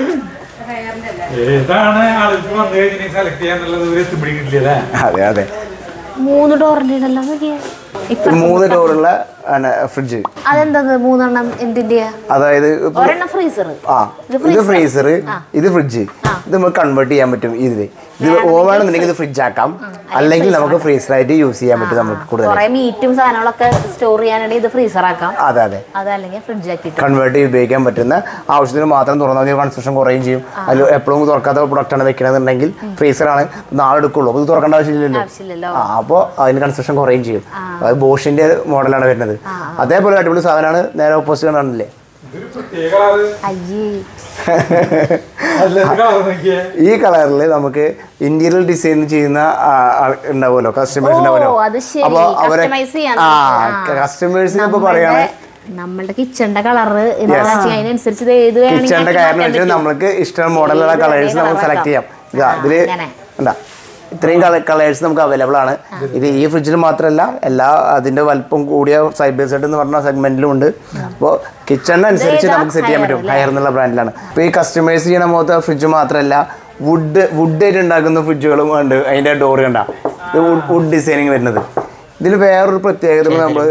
Speaker 3: ഏതാണ് ആൾക്ക് വന്നു കഴിഞ്ഞാൽ സെലക്ട് ചെയ്യാന്നുള്ളത് ഒരു എത്തിപ്പിടിക്കില്ലേ
Speaker 1: അതെ അതെ
Speaker 2: മൂന്ന് ഡോറിന്റെ ഉണ്ടല്ലോ നോക്കിയേ ഇപ്പൊ
Speaker 1: മൂന്ന് ഡോറുള്ള ഫ്രിഡ്ജ്
Speaker 2: അതെന്താ മൂന്നെണ്ണം എന്തിന്റെയാ
Speaker 1: അതായത് ഇപ്പൊ
Speaker 2: ഒരെണ്ണം ഫ്രീസർ
Speaker 1: ആ ഇത് ഫ്രീസർ ഇത് ഫ്രിഡ്ജ് ഇത് നമുക്ക് കൺവേർട്ട് ചെയ്യാൻ പറ്റും ഇതിൽ ഇത് ഓവാണെന്നുണ്ടെങ്കിൽ ഇത് ഫ്രിഡ്ജ് ആക്കാം അല്ലെങ്കിൽ നമുക്ക് ഫ്രീസറായിട്ട് യൂസ് ചെയ്യാൻ പറ്റും നമുക്ക് കൂടുതൽ
Speaker 2: കുറെ മീറ്റും സാധനങ്ങളൊക്കെ സ്റ്റോർ ചെയ്യാനാണെങ്കിൽ ഇത് ഫ്രീസർ ആക്കാം
Speaker 1: അതെ അതെ
Speaker 2: അതല്ലെങ്കിൽ ഫ്രിഡ്ജ് ആക്കിയിട്ട്
Speaker 1: കൺവേർട്ട് ചെയ്ത് ഉപയോഗിക്കാൻ പറ്റുന്ന ആവശ്യത്തിന് മാത്രം തുറന്നാൽ മതി കൺസ്ട്രക്ഷൻ കുറയും ചെയ്യും അതിൽ എപ്പോഴും തുറക്കാത്ത പ്രൊഡക്റ്റാണ് വെക്കണമെന്നുണ്ടെങ്കിൽ ഫ്രീസറാണ് നാളെ എടുക്കുള്ളൂ അപ്പോൾ ഇത് തുറക്കേണ്ട ആവശ്യമില്ലല്ലോ
Speaker 2: ആവശ്യമില്ലല്ലോ
Speaker 1: ആ അപ്പോൾ അതിന് കൺസ്ട്രക്ഷൻ കുറയും ചെയ്യും അത് ബോഷിന്റെ മോഡലാണ് വരുന്നത് അതേപോലെ അടിപൊളി സാധനമാണ് നേരെ ഓപ്പോസിറ്റ് കാണില്ലേ
Speaker 3: ഇതൊരു പ്രത്യേക കളറ്
Speaker 2: അയ്യേ
Speaker 3: അല്ല കളർ നോക്കിയേ
Speaker 1: ഈ കളറിൽ നമുക്ക് ഇന്റീരിയർ ഡിസൈൻ ചെയ്യുന്ന ആ, ആൾ ഉണ്ടാവുമല്ലോ കസ്റ്റമേഴ്സ്
Speaker 2: ഓ,
Speaker 1: ഉണ്ടാവുമല്ലോ
Speaker 2: അത് ശരി.
Speaker 1: അപ്പൊ അവരെ
Speaker 2: Customize ചെയ്യാൻ
Speaker 1: ആ
Speaker 2: നമുക്ക്. ആ.
Speaker 1: കസ്റ്റമേഴ്സിന് ഇപ്പൊ പറയാണ്
Speaker 2: നമ്മളുടെ കിച്ചണിന്റെ കളറ് അതിനനുസരിച്ച് ഇത് ഏത്
Speaker 1: കിച്ചണിന്റെ കാരണം വെച്ചാൽ നമ്മൾക്ക് ഇഷ്ടം മോഡലുള്ള കളേഴ്സ് നമുക്ക് സെലക്ട് ചെയ്യാം ഇതാ ഇതില്
Speaker 2: അങ്ങനെ.
Speaker 1: എന്താ ഇത്രയും കളേഴ്സ് നമുക്ക് അവൈലബിൾ ആണ് ഇത് ഈ ഫ്രിഡ്ജിൽ മാത്രമല്ല എല്ലാ അതിന്റെ വലിപ്പം കൂടിയ സൈഡ് ബൈ സൈഡ് എന്ന് പറഞ്ഞ സെഗ്മെന്റിലും ഉണ്ട് അപ്പോൾ കിച്ചണിനനുസരിച്ച് നമുക്ക് സെറ്റ് ചെയ്യാൻ പറ്റും ഹയർ എന്നുള്ള ബ്രാൻഡിലാണ് ഇപ്പോൾ ഈ കസ്റ്റമൈസ് ചെയ്യണ പോലത്തെ ഫ്രിഡ്ജ് മാത്രമല്ല വുഡ് വുഡ് ആയിട്ട് ഉണ്ടാക്കുന്ന ഫ്രിഡ്ജുകളും ഉണ്ട് അതിന്റെ ഡോർ കണ്ട ഇത് വുഡ് ഡിസൈനിങ് വരുന്നത് ഇതിൽ വേറൊരു പ്രത്യേകത നമ്മൾ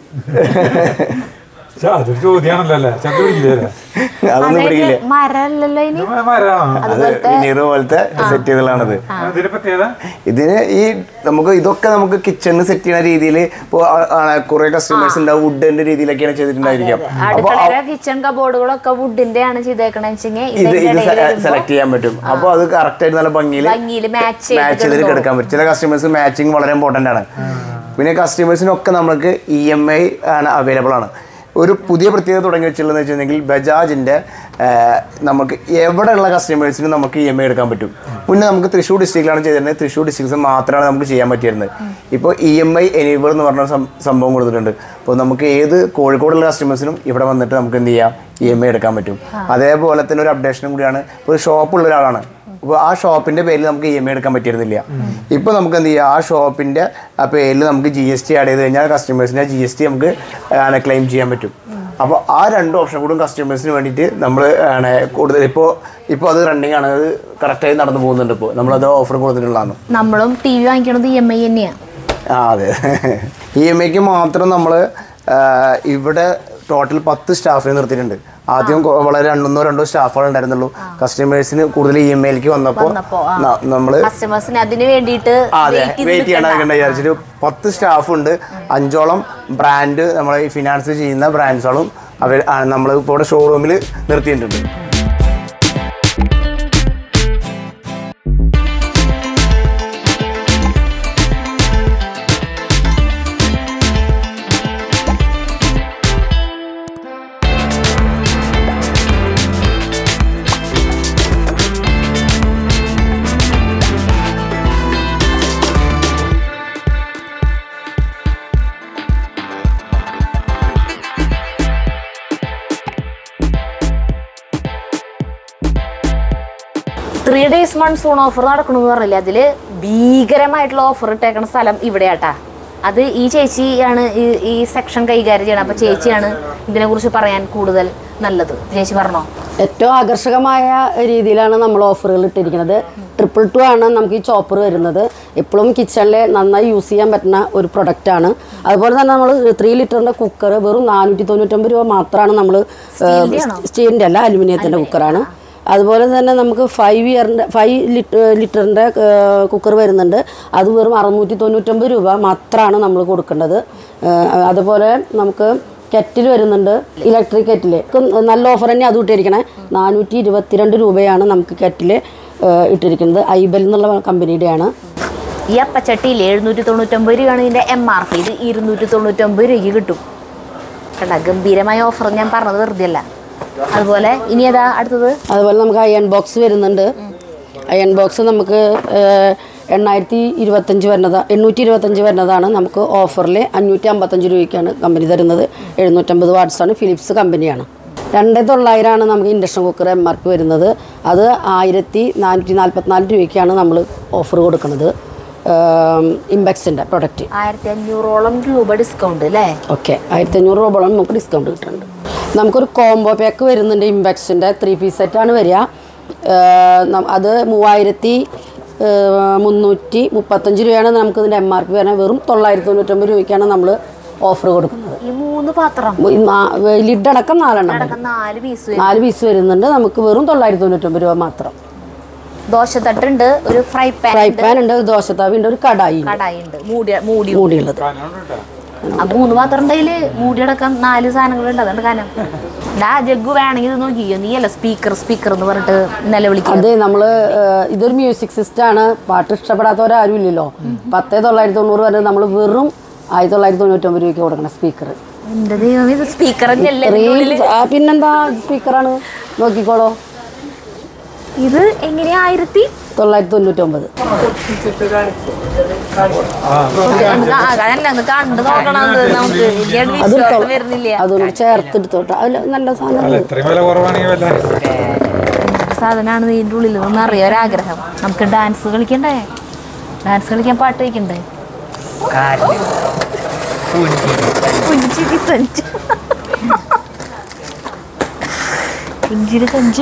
Speaker 3: ഛെ, അതൊരു ചോദ്യമാണല്ലോ അല്ലേ ചന്ത പിടിക്കില്ലേ
Speaker 1: അതൊന്നും പിടിക്കില്ല
Speaker 2: മരല്ലല്ലോ ഇനി
Speaker 3: മരമാണ്
Speaker 1: അത് വിനീർ പോലത്തെ സെറ്റ് ചെയ്തതാണത്
Speaker 3: അതിന്റെ പ്രത്യേകത
Speaker 1: ഇതിന് ഈ നമുക്ക് ഇതൊക്കെ നമുക്ക് കിച്ചണിന് സെറ്റ് ചെയ്യുന്ന രീതിയിൽ ഇപ്പോൾ കുറെ കസ്റ്റമേഴ്സ് ഉണ്ടാവും വുഡിന്റെ രീതിയിലൊക്കെയാണ് ചെയ്തിട്ടുണ്ടായിരിക്കാം അപ്പോൾ
Speaker 2: അടുക്കളയിലെ കിച്ചൺ കബോർഡുകളൊക്കെ വുഡിന്റെ ആണ് ചെയ്തേക്കണെന്ന് വെച്ചെങ്കിൽ
Speaker 1: ഇത് ഇത്
Speaker 2: ഇതിന്റെ
Speaker 1: സെലക്ട് ചെയ്യാൻ പറ്റും അപ്പോൾ അത് കറക്റ്റ് ആയിട്ട് നല്ല ഭംഗിയിൽ
Speaker 2: ഭംഗിയിൽ മാച്ച്
Speaker 1: മാച്ച് ചെയ്തിട്ട് കിടക്കാൻ പറ്റും ചില കസ്റ്റമേഴ്സ് മാച്ചിങ് വളരെ ഇമ്പോർട്ടൻ്റ് ആണ് പിന്നെ കസ്റ്റമേഴ്സിനൊക്കെ നമുക്ക് ഇ എം ഐ ആണ് അവൈലബിൾ ആണ് ഒരു പുതിയ പ്രത്യേകത തുടങ്ങി വെച്ചിട്ടുള്ളതെന്ന് വെച്ചിട്ടുണ്ടെങ്കിൽ ബജാജിൻ്റെ നമുക്ക് എവിടെയുള്ള കസ്റ്റമേഴ്സിനും നമുക്ക് ഇ എം ഐ എടുക്കാൻ പറ്റും മുന്നേ നമുക്ക് തൃശ്ശൂർ ഡിസ്ട്രിക്റ്റിലാണ് ചെയ്തിരുന്നത് തൃശ്ശൂർ ഡിസ്ട്രിക്ട്സ് മാത്രമാണ് നമുക്ക് ചെയ്യാൻ പറ്റിയിരുന്നത് ഇപ്പോൾ ഇ എം ഐ എനിബിൾ എന്ന് പറഞ്ഞ സം- സംഭവം കൊടുത്തിട്ടുണ്ട് അപ്പോൾ നമുക്ക് ഏത് കോഴിക്കോടുള്ള കസ്റ്റമേഴ്സിനും ഇവിടെ വന്നിട്ട് നമുക്ക് എന്ത് ചെയ്യാം ഇ എം ഐ എടുക്കാൻ പറ്റും അതേപോലെ തന്നെ ഒരു അപ്ഡേഷനും കൂടിയാണ് ഇപ്പോൾ ഒരു ഷോപ്പുള്ള ഒരാളാണ് അപ്പോൾ ആ ഷോപ്പിന്റെ പേരിൽ നമുക്ക് ഇ എം ഐ എടുക്കാൻ പറ്റിയിരുന്നില്ല ഇപ്പോൾ നമുക്ക് എന്ത് ചെയ്യാം ആ ഷോപ്പിന്റെ ആ പേരിൽ നമുക്ക് ജി എസ് ടി ആഡ് ചെയ്ത് കഴിഞ്ഞാൽ കസ്റ്റമേഴ്സിന്റെ ജി എസ് ടി നമുക്ക് ക്ലെയിം ചെയ്യാൻ പറ്റും അപ്പോൾ ആ രണ്ട് ഓപ്ഷൻ കൂടും കസ്റ്റമേഴ്സിന് വേണ്ടിയിട്ട് നമ്മൾ ആണ് കൂടുതൽ ഇപ്പോൾ ഇപ്പോൾ അത് റണ്ണിങ് ആണ് അത് കറക്റ്റായി നടന്നു പോകുന്നുണ്ട് ഇപ്പോൾ നമ്മളത് ഓഫർ കൊടുത്തിട്ടുള്ളതാണ്
Speaker 2: നമ്മളും ടി വി വാങ്ങിക്കണത് ഇ എം ഐ തന്നെയാണ്
Speaker 1: ആ അതെ ഇ എം ഐക്ക് മാത്രം നമ്മൾ ഇവിടെ ടോട്ടൽ പത്ത് സ്റ്റാഫിനെ നിർത്തിയിട്ടുണ്ട് ആദ്യം കൊ- വളരെ രണ്ടൊന്നോ രണ്ടോ സ്റ്റാഫുകൾ ഉണ്ടായിരുന്നുള്ളൂ കസ്റ്റമേഴ്സിന് കൂടുതൽ ഇ എം ഐയിലേക്ക് വന്നപ്പോൾ
Speaker 2: വന്നപ്പോ, ആ.
Speaker 1: നമ്മൾ
Speaker 2: കസ്റ്റമേഴ്സിന് അതിന് വേണ്ടിയിട്ട്
Speaker 1: ആ, അതെ
Speaker 2: wait ചെയ്ത്
Speaker 1: വെയിറ്റ് ചെയ്യണം
Speaker 2: നിൽക്കണ്ട.
Speaker 1: വിചാരിച്ചിട്ട് പത്ത് സ്റ്റാഫ് ഉണ്ട് അഞ്ചോളം ബ്രാൻഡ് നമ്മൾ ഈ ഫിനാൻസ് ചെയ്യുന്ന ബ്രാൻഡ്സുകളും അവർ നമ്മൾ ഇപ്പോൾ ഇവിടെ ഷോറൂമിൽ നിർത്തിയിട്ടുണ്ട്
Speaker 2: ത്രീ ഡേയ്സ് മൺസൂൺ ഓഫർ നടക്കണമെന്ന് പറഞ്ഞില്ലേ അതില് ഭീകരമായിട്ടുള്ള ഓഫർ ഇട്ടേക്കണ സ്ഥലം ഇവിടെയാട്ടാ അത് ഈ ചേച്ചിയാണ് ഈ ഈ സെക്ഷൻ കൈകാര്യം ചെയ്യണം അപ്പൊ ചേച്ചിയാണ് ഇതിനെക്കുറിച്ച് പറയാൻ കൂടുതൽ നല്ലത് ചേച്ചി പറഞ്ഞോ
Speaker 5: ഏറ്റവും ആകർഷകമായ രീതിയിലാണ് നമ്മൾ ഓഫറുകൾ ഇട്ടിരിക്കുന്നത് ട്രിപ്പിൾ ടു ആണ് നമുക്ക് ഈ ചോപ്പർ വരുന്നത് എപ്പോഴും കിച്ചണിൽ നന്നായി യൂസ് ചെയ്യാൻ പറ്റുന്ന ഒരു പ്രൊഡക്റ്റാണ് അതുപോലെ തന്നെ നമ്മൾ ത്രീ ലിറ്ററിൻ്റെ കുക്കർ വെറും നാനൂറ്റി തൊണ്ണൂറ്റൊമ്പത് രൂപ മാത്രമാണ് നമ്മൾ സ്റ്റീലിൻ്റെ അല്ല അലുമിനിയത്തിൻ്റെ കുക്കറാണ് അതുപോലെ തന്നെ നമുക്ക് ഫൈവ് ഇയറിൻ്റെ ഫൈവ് ലിറ്റർ ലിറ്ററിൻ്റെ കുക്കർ വരുന്നുണ്ട് അത് വെറും അറുന്നൂറ്റി തൊണ്ണൂറ്റൊമ്പത് രൂപ മാത്രമാണ് നമ്മൾ കൊടുക്കേണ്ടത് ഏഹ് അതുപോലെ നമുക്ക് കെറ്റിൽ വരുന്നുണ്ട് ഇലക്ട്രിക് കെറ്റിൽ നല്ല ഓഫർ തന്നെ അത് ഇട്ടിരിക്കണേ നാനൂറ്റി ഇരുപത്തിരണ്ട് രൂപയാണ് നമുക്ക് കെറ്റിൽ ഇട്ടിരിക്കുന്നത് ഐബൽ എന്നുള്ള കമ്പനിയുടെയാണ്
Speaker 2: ഈ അപ്പച്ചട്ടിയിൽ എഴുന്നൂറ്റി തൊണ്ണൂറ്റൊമ്പത് രൂപയാണ് ഇതിന്റെ എം ആർ പി ഇത് ഇരുന്നൂറ്റി തൊണ്ണൂറ്റൊമ്പത് രൂപയ്ക്ക് കിട്ടും കണ്ട ഗംഭീരമായ ഓഫർ ഞാൻ പറഞ്ഞത് വെറുതെ അല്ല അതുപോലെ ഇനി ഏതാ അടുത്തത്
Speaker 5: അതുപോലെ നമുക്ക് അയൺ ബോക്സ് വരുന്നുണ്ട് അയൺ ബോക്സ് നമുക്ക് ഏഹ്, എണ്ണായിരത്തി ഇരുപത്തഞ്ച് വരുന്നത് എണ്ണൂറ്റി ഇരുപത്തഞ്ച് വരുന്നതാണ് നമുക്ക് ഓഫറിൽ അഞ്ഞൂറ്റി അമ്പത്തഞ്ച് രൂപയ്ക്കാണ് കമ്പനി തരുന്നത് എഴുന്നൂറ്റമ്പത് വാട്ട്സാണ് ഫിലിപ്സ് കമ്പനിയാണ് രണ്ട് തൊള്ളായിരമാണ് നമുക്ക് induction cooker M R P വരുന്നത് അത് ആയിരത്തി നാനൂറ്റി നാൽപ്പത്തിനാല് രൂപയ്ക്കാണ് നമ്മൾ ഓഫർ കൊടുക്കുന്നത് ഇമ്പെക്സിൻ്റെ പ്രൊഡക്റ്റ്
Speaker 2: ആയിരത്തി അഞ്ഞൂറോളം രൂപ ഡിസ്കൗണ്ട് അല്ലേ
Speaker 5: ഓക്കെ ആയിരത്തി അഞ്ഞൂറ് രൂപയോളം നമുക്ക് ഡിസ്കൗണ്ട് കിട്ടുന്നുണ്ട് നമുക്കൊരു കോംബോ പാക്ക് വരുന്നുണ്ട് ഇമ്പെക്സിൻ്റെ ത്രീ പീസ് സെറ്റാണ് വരിക ഏഹ് നം- അത് മൂവായിരത്തി ഏഹ് മുന്നൂറ്റി മുപ്പത്തഞ്ച് രൂപയാണ് നമുക്ക് ഇതിൻ്റെ എം ആർ പി വരുന്നത് വെറും തൊള്ളായിരത്തി തൊണ്ണൂറ്റൊമ്പത് രൂപയ്ക്കാണ് നമ്മൾ ഓഫർ കൊടുക്കുന്നത്
Speaker 2: ഈ മൂന്ന് പാത്രം
Speaker 5: ലിഡ് അടക്കം നാലെണ്ണം വരും.
Speaker 2: അടക്കം നാല് പീസ്
Speaker 5: നാല് പീസ് വരുന്നുണ്ട് നമുക്ക് വെറും തൊള്ളായിരത്തി തൊണ്ണൂറ്റൊമ്പത് രൂപ മാത്രം
Speaker 2: ദോശത്തട്ടുണ്ട് ഒരു ഫ്രൈ പാൻ
Speaker 5: ഫ്രൈ പാൻ ഉണ്ട് ദോശത്താവിൻ്റെ ഒരു കടായി ഉണ്ട്
Speaker 2: കടായി ഉണ്ട് മൂടി മൂടി
Speaker 5: മൂടിയുള്ളത്
Speaker 2: ആ മൂന്ന് പാത്രം ഉണ്ടെങ്കിൽ മൂടിയടക്കം നാല് സാധനങ്ങളുണ്ട് അതുകൊണ്ട് കാനം ഡാ ജഗ്ഗു വേണമെങ്കിൽ ഇത് നോക്കിയോ നീ അല്ല സ്പീക്കർ സ്പീക്കർ എന്ന് പറഞ്ഞിട്ട് നിലവിളിക്കുക
Speaker 5: അതെ നമ്മൾ ഇതൊരു മ്യൂസിക് സിസ്റ്റം ആണ് പാട്ട് ഇഷ്ടപ്പെടാത്തവരാരും ഇല്ലല്ലോ പത്തേ തൊള്ളായിരത്തി തൊണ്ണൂറ് വരെ നമ്മൾ വെറും ആയിരത്തി തൊള്ളായിരത്തി തൊണ്ണൂറ്റൊമ്പത് രൂപയ്ക്ക് കൊടുക്കണം സ്പീക്കർ
Speaker 2: എന്റെ ദൈവം ഇത് സ്പീക്കർ തന്നെയല്ലേ
Speaker 5: പിന്നെന്താ സ്പീക്കറാണ് നോക്കിക്കോളോ
Speaker 2: ഇത് എങ്ങനെയാ ആയിരത്തി
Speaker 5: തൊള്ളായിരത്തി തൊണ്ണൂറ്റൊമ്പത്
Speaker 2: അതല്ല ഒന്ന് കണ്ടു നോക്കണം അത് നമുക്ക് എനിക്കത്
Speaker 5: അത്
Speaker 2: വിശ്വാസം വരുന്നില്ല
Speaker 5: അതൊന്ന് ചേർത്തെടുത്തോട്ടെ അതിൽ നല്ല സാധനം
Speaker 3: അല്ല ഇത്രയും വില കുറവാണെങ്കിൽ വല്ല
Speaker 2: സാധനമാണ് ഇതിൻ്റെ ഉള്ളിൽ ഒന്ന് അറിയാൻ ഒരാഗ്രഹം നമുക്ക് ഡാൻസ് കളിക്കണ്ടേ ഡാൻസ് കളിക്കാൻ പാട്ട് വയ്ക്കണ്ടേ പുഞ്ചിരി സഞ്ചു പുഞ്ചിരി സഞ്ചു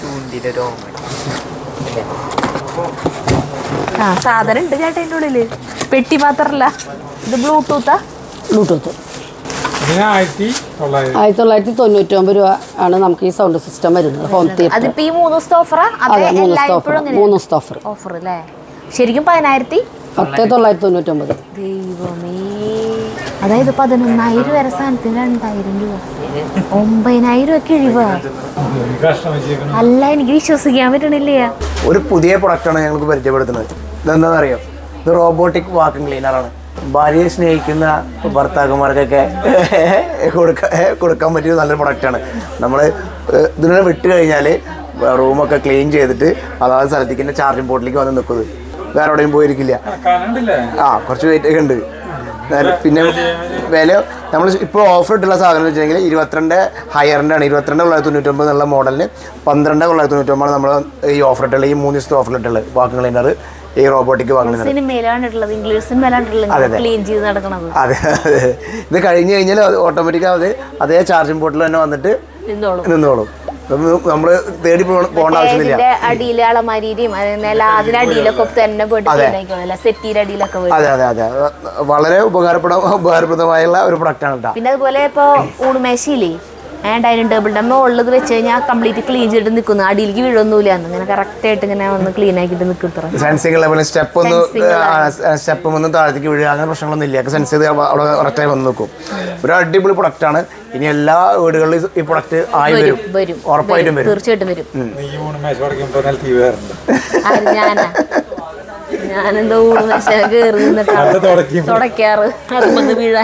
Speaker 2: ആ സാധനം ഉണ്ട് ചേട്ടാ ഇതിൻ്റെ ഉള്ളില് പെട്ടി മാത്രല്ല ഇത് ബ്ലൂടൂത്താ
Speaker 5: ബ്ലൂടൂത്ത്
Speaker 3: ഇതിന് ആയിരത്തി തൊള്ളായിരം
Speaker 5: ആയിരത്തി തൊള്ളായിരത്തി തൊണ്ണൂറ്റൊമ്പത് രൂപ ആണ് നമുക്ക് ഈ സൗണ്ട് സിസ്റ്റം വരുന്നത് ഹോം തിയേറ്റർ
Speaker 2: അതിപ്പോ ഈ മൂന്ന് ദിവസത്തെ ഓഫറാ
Speaker 5: അതെ
Speaker 2: അതെ
Speaker 5: മൂന്ന് ദിവസത്തെ
Speaker 2: എല്ലായ്പ്പോഴും
Speaker 5: ഓഫർ മൂന്ന് ദിവസത്തെ ഓഫർ
Speaker 2: ഓഫർ അല്ലേ ശരിക്കും പതിനായിരത്തി
Speaker 5: പത്ത് തൊള്ളായിരത്തി തൊണ്ണൂറ്റൊമ്പത്
Speaker 2: ദൈവമേ അതായത് പതിനൊന്നായിരം വരെ സാധനത്തിന് രണ്ടായിരം രൂപ ഒമ്പതിനായിരം ഒക്കെ ഇഴിവാ
Speaker 3: കഷ്ടം വെച്ചേക്കണം
Speaker 2: അല്ല എനിക്ക് വിശ്വസിക്കാൻ പറ്റണില്ല
Speaker 1: ഒരു പുതിയ പ്രൊഡക്റ്റാണ് ഞങ്ങൾക്ക് പരിചയപ്പെടുത്തുന്നത് ഇതെന്താണെന്ന് അറിയോ ഇത് റോബോട്ടിക് വാക്യൂം ക്ലീനറാണ് ഭാര്യയെ സ്നേഹിക്കുന്ന ഭർത്താക്കന്മാർക്കൊക്കെ കൊടുക്ക കൊടുക്കാൻ പറ്റിയ നല്ലൊരു പ്രൊഡക്റ്റാണ് നമ്മൾ ഇതിനെ വിട്ട് കഴിഞ്ഞാൽ റൂമൊക്കെ ക്ലീൻ ചെയ്തിട്ട് അതാത് സ്ഥലത്തേക്ക് തന്നെ ചാർജിങ് പോർട്ടിലേക്ക് വന്ന് നിൽക്കുന്നത് വേറെ എവിടെയും പോയിരിക്കില്ല
Speaker 3: കറണ്ടില്ലേ
Speaker 1: ആ കുറച്ച് വെയിറ്റ് ഒക്കെ ഉണ്ട് എന്നാലും പിന്നെ വില നമ്മൾ ഇപ്പോൾ ഓഫർ ഇട്ടുള്ള സാധനം എന്ന് വെച്ചിട്ടുണ്ടെങ്കിൽ ഇരുപത്തിരണ്ട് ഹയറിൻ്റെ ആണ് ഇരുപത്തിരണ്ട് തൊള്ളായിരത്തി തൊണ്ണൂറ്റൊമ്പത് എന്നുള്ള മോഡലിന് പന്ത്രണ്ട് തൊള്ളായിരത്തി തൊണ്ണൂറ്റൊമ്പതാണ് നമ്മൾ ഈ ഓഫർ ഇട്ടുള്ളത് ഈ മൂന്ന് ദിവസത്തെ ഓഫർ ഇട്ടുള്ളത് വാക്കും ക്ലീനർ ഈ റോബോട്ടിക് വാക്കും ക്ലീനർ
Speaker 2: സിനിമയിലാണ് ഉള്ളത് ഇംഗ്ലീഷ് സിനിമയിലാണ്
Speaker 1: അതെ,
Speaker 2: ഉള്ളത്
Speaker 1: അതെ.
Speaker 2: ക്ലീൻ ചെയ്ത് നടക്കണത്
Speaker 1: അതെ അതെ ഇത് കഴിഞ്ഞ് കഴിഞ്ഞാൽ ഓട്ടോമാറ്റിക് അത് അതേ ചാർജിങ് പോർട്ടിൽ തന്നെ വന്നിട്ട്
Speaker 2: നിന്നോളും
Speaker 1: നിന്നോളും നമ്മൾ തേടി പോ- പോകേണ്ട ആവശ്യമില്ല
Speaker 2: ഇതിന്റെ അടിയിലെ അളമാരിയും അതിന്റെ അതിന്റെ അടിയിലൊക്കെ തന്നെ പോയിട്ട്
Speaker 1: അതെ.
Speaker 2: ക്ലീൻ ആയിക്കോളൂ സെറ്റിയുടെ അടിയിലൊക്കെ പോയിട്ട്
Speaker 1: അതെ അതെ അതെ വളരെ ഉപകാരപ്പെടാൻ ഉപകാരപ്രദമായുള്ള ഒരു പ്രൊഡക്റ്റാണ് കേട്ടോ
Speaker 2: പിന്നെ അതുപോലെ ഇപ്പൊ ഊണുമേശയില്ലേ ഡൈനിങ് ടേബിളിന്റെ മുകളിൽ ഇത് വെച്ച് കഴിഞ്ഞാൽ കംപ്ലീറ്റ് ക്ലീൻ ചെയ്തിട്ട് നിൽക്കുന്നു അടിയിലേക്ക് വീഴൊന്നുമില്ല ഇങ്ങനെ കറക്റ്റ് ആയിട്ട് ഇങ്ങനെ ഒന്ന് ക്ലീൻ ആക്കിയിട്ട് നിൽക്കുന്ന
Speaker 1: സെൻസിങ് ലെവലിൽ സ്റ്റെപ്പ് ഒന്ന്
Speaker 2: Sensing
Speaker 1: സ്റ്റെപ്പ് ഒന്ന് താഴത്തേക്ക് വീഴുക അങ്ങനെ പ്രശ്നങ്ങളൊന്നും ഇല്ല സെൻസ് ചെയ്ത് അവ- അവിടെ കറക്റ്റായി വന്ന് നിൽക്കും ഒരു അടിപൊളി പ്രൊഡക്റ്റ് ആണ് ഇനി എല്ലാ വീടുകളിലും ഈ പ്രൊഡക്റ്റ് ആയി
Speaker 2: വരും
Speaker 1: വരും
Speaker 2: വരും
Speaker 1: ഉറപ്പായിട്ടും വരും
Speaker 2: തീർച്ചയായിട്ടും വരും
Speaker 3: നീ ഊണ് മേശ പടക്കുമ്പോൾ നല്ല തീ വേറുണ്ട്
Speaker 2: ആര് ഞാനാ ഞാനെന്തോ ഊണുമേശ കയറി
Speaker 3: അത്
Speaker 2: നിന്നിട്ടാണ്
Speaker 3: തുടയ്ക്കും
Speaker 2: തുടയ്ക്കാറ് അത് വന്ന് വീഴാൻ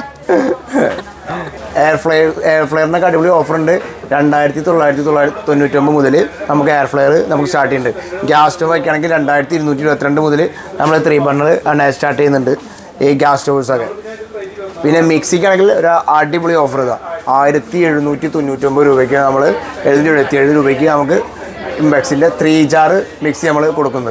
Speaker 1: എയർ ഫ്ലെയർ എയർ ഫ്ലെയറിനൊക്കെ അടിപൊളി ഓഫർ ഉണ്ട് രണ്ടായിരത്തി തൊള്ളായിരത്തി തൊള്ളായിരത്തി തൊണ്ണൂറ്റൊമ്പത് മുതൽ നമുക്ക് എയർ ഫ്ലെയർ നമുക്ക് സ്റ്റാർട്ട് ചെയ്യുന്നുണ്ട് ഗ്യാസ് സ്റ്റവ് വയ്ക്കുകയാണെങ്കിൽ രണ്ടായിരത്തി ഇരുന്നൂറ്റി ഇരുപത്തിരണ്ട് മുതൽ നമ്മൾ ത്രീ ബണ്ണർ സ്റ്റാർട്ട് ചെയ്യുന്നുണ്ട് ഈ ഗ്യാസ് സ്റ്റോവ്സൊക്കെ പിന്നെ മിക്സിക്കാണെങ്കിൽ ഒരു അടിപൊളി ഓഫർ ഇതാ ആയിരത്തി എഴുന്നൂറ്റി തൊണ്ണൂറ്റൊമ്പത് രൂപയ്ക്ക് നമ്മൾ എഴുന്നൂറ്റി എഴുപത്തി ഏഴ് രൂപയ്ക്ക് നമുക്ക് ഇംബെക്സിൻ്റെ ത്രീ ജാർ മിക്സി നമ്മൾ കൊടുക്കുന്നത്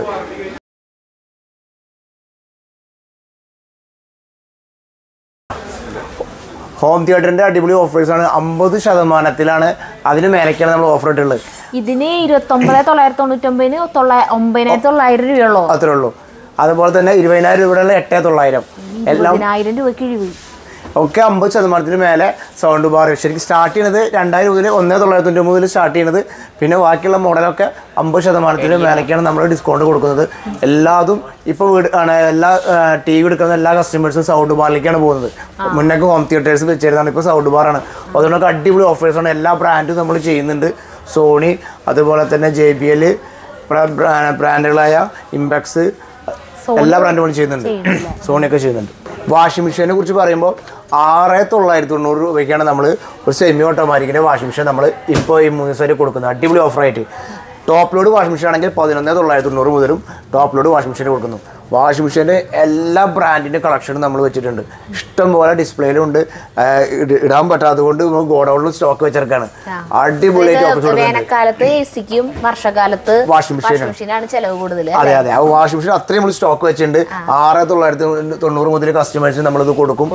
Speaker 1: ഹോം തിയേറ്ററിൻ്റെ അടിപൊളി ഓഫേഴ്സാണ് അമ്പത് ശതമാനത്തിലാണ് അതിന് മേലേക്കാണ് നമ്മൾ ഓഫർ ഇട്ടുള്ളത്
Speaker 2: ഇതിന് ഇരുപത്തൊമ്പത് തൊള്ളായിരത്തി തൊണ്ണൂറ്റൊമ്പതിന് തൊള്ളായിരത്തി ഒമ്പതിനായിരത്തി തൊള്ളായിരം രൂപയുള്ളൂ
Speaker 1: അത്രേ ഉള്ളൂ അതുപോലെ തന്നെ ഇരുപതിനായിരം രൂപയുള്ള എട്ടേ തൊള്ളായിരം എല്ലാം
Speaker 2: ഇരുപതിനായിരം രൂപയ്ക്ക് ഇഴിവ്
Speaker 1: ഒക്കെ അമ്പത് ശതമാനത്തിന് മേലെ സൗണ്ട് ബാർ ശരിക്കും സ്റ്റാർട്ട് ചെയ്യുന്നത് രണ്ടായിരം മുതൽ ഒന്നേ തൊള്ളായിരത്തി തൊണ്ണൂറ്റി മുതൽ സ്റ്റാർട്ട് ചെയ്യുന്നത് പിന്നെ ബാക്കിയുള്ള മോഡലൊക്കെ അമ്പത് ശതമാനത്തിന് മേലേക്കാണ് നമ്മൾ ഡിസ്കൗണ്ട് കൊടുക്കുന്നത് എല്ലാതും ഇപ്പോൾ വീട് ആണ് എല്ലാ ടി വി എടുക്കുന്ന എല്ലാ കസ്റ്റമേഴ്സും സൗണ്ട് ബാറിലേക്കാണ് പോകുന്നത് മുന്നൊക്കെ ഹോം തിയേറ്റേഴ്സ് വെച്ചിരുന്നതാണ് ഇപ്പോൾ സൗണ്ട് ബാറാണ് അപ്പോൾ അതുകൊണ്ടൊക്കെ അടിപൊളി ഓഫേഴ്സാണ് എല്ലാ ബ്രാൻഡും നമ്മൾ ചെയ്യുന്നുണ്ട് സോണി അതുപോലെ തന്നെ ജെ ബി എൽ ബ്രാൻഡുകളായ ഇംബെക്സ് എല്ലാ ബ്രാൻഡും നമ്മൾ ചെയ്യുന്നുണ്ട് സോണിയൊക്കെ ചെയ്യുന്നുണ്ട് വാഷിംഗ് മെഷീനെ കുറിച്ച് പറയുമ്പോൾ ആറ് തൊള്ളായിരത്തി തൊണ്ണൂറ് രൂപയ്ക്കാണ് നമ്മൾ ഒരു സെമി ഓട്ടോമാറ്റിക്കിൻ്റെ വാഷിംഗ് മെഷീൻ നമ്മൾ ഇപ്പോൾ ഈ മൂന്ന് ദിവസമായിട്ട് കൊടുക്കുന്നത് അടിപൊളി ഓഫറായിട്ട് ടോപ്പ് ലോഡ് വാഷിംഗ് മെഷീൻ ആണെങ്കിൽ പതിനൊന്ന് തൊള്ളായിരത്തി തൊണ്ണൂറ് മുതലും ടോപ്പ് ലോഡ് വാഷിംഗ് മെഷീൻ കൊടുക്കുന്നു വാഷിംഗ് മെഷീൻ്റെ എല്ലാ ബ്രാൻഡിൻ്റെ കളക്ഷനും നമ്മൾ വെച്ചിട്ടുണ്ട് ഇഷ്ടംപോലെ ഡിസ്പ്ലേയിലും ഉണ്ട് ആഹ് ഇട- ഇടാൻ പറ്റാത്തത് കൊണ്ട് ഗോഡൗണിൽ സ്റ്റോക്ക് വെച്ചെടുക്കാണ് അടിപൊളിയായിട്ട് ഓഫീസ് കൊടുക്കുന്നുണ്ട്
Speaker 2: വേനൽക്കാലത്ത് എ സിക്കും വർഷകാലത്ത്
Speaker 1: വാഷിംഗ് മെഷീനാണ്.
Speaker 2: മെഷീനാണ് ചെലവ് കൂടുതൽ
Speaker 1: അതെ അതെ ആ വാഷിംഗ് മെഷീൻ അത്രയും നമ്മൾ സ്റ്റോക്ക് വെച്ചിട്ടുണ്ട് ആറ് തൊള്ളായിരത്തി തൊണ്ണൂറ് മുതൽ കസ്റ്റമേഴ്സിന് നമ്മളിത് കൊടുക്കും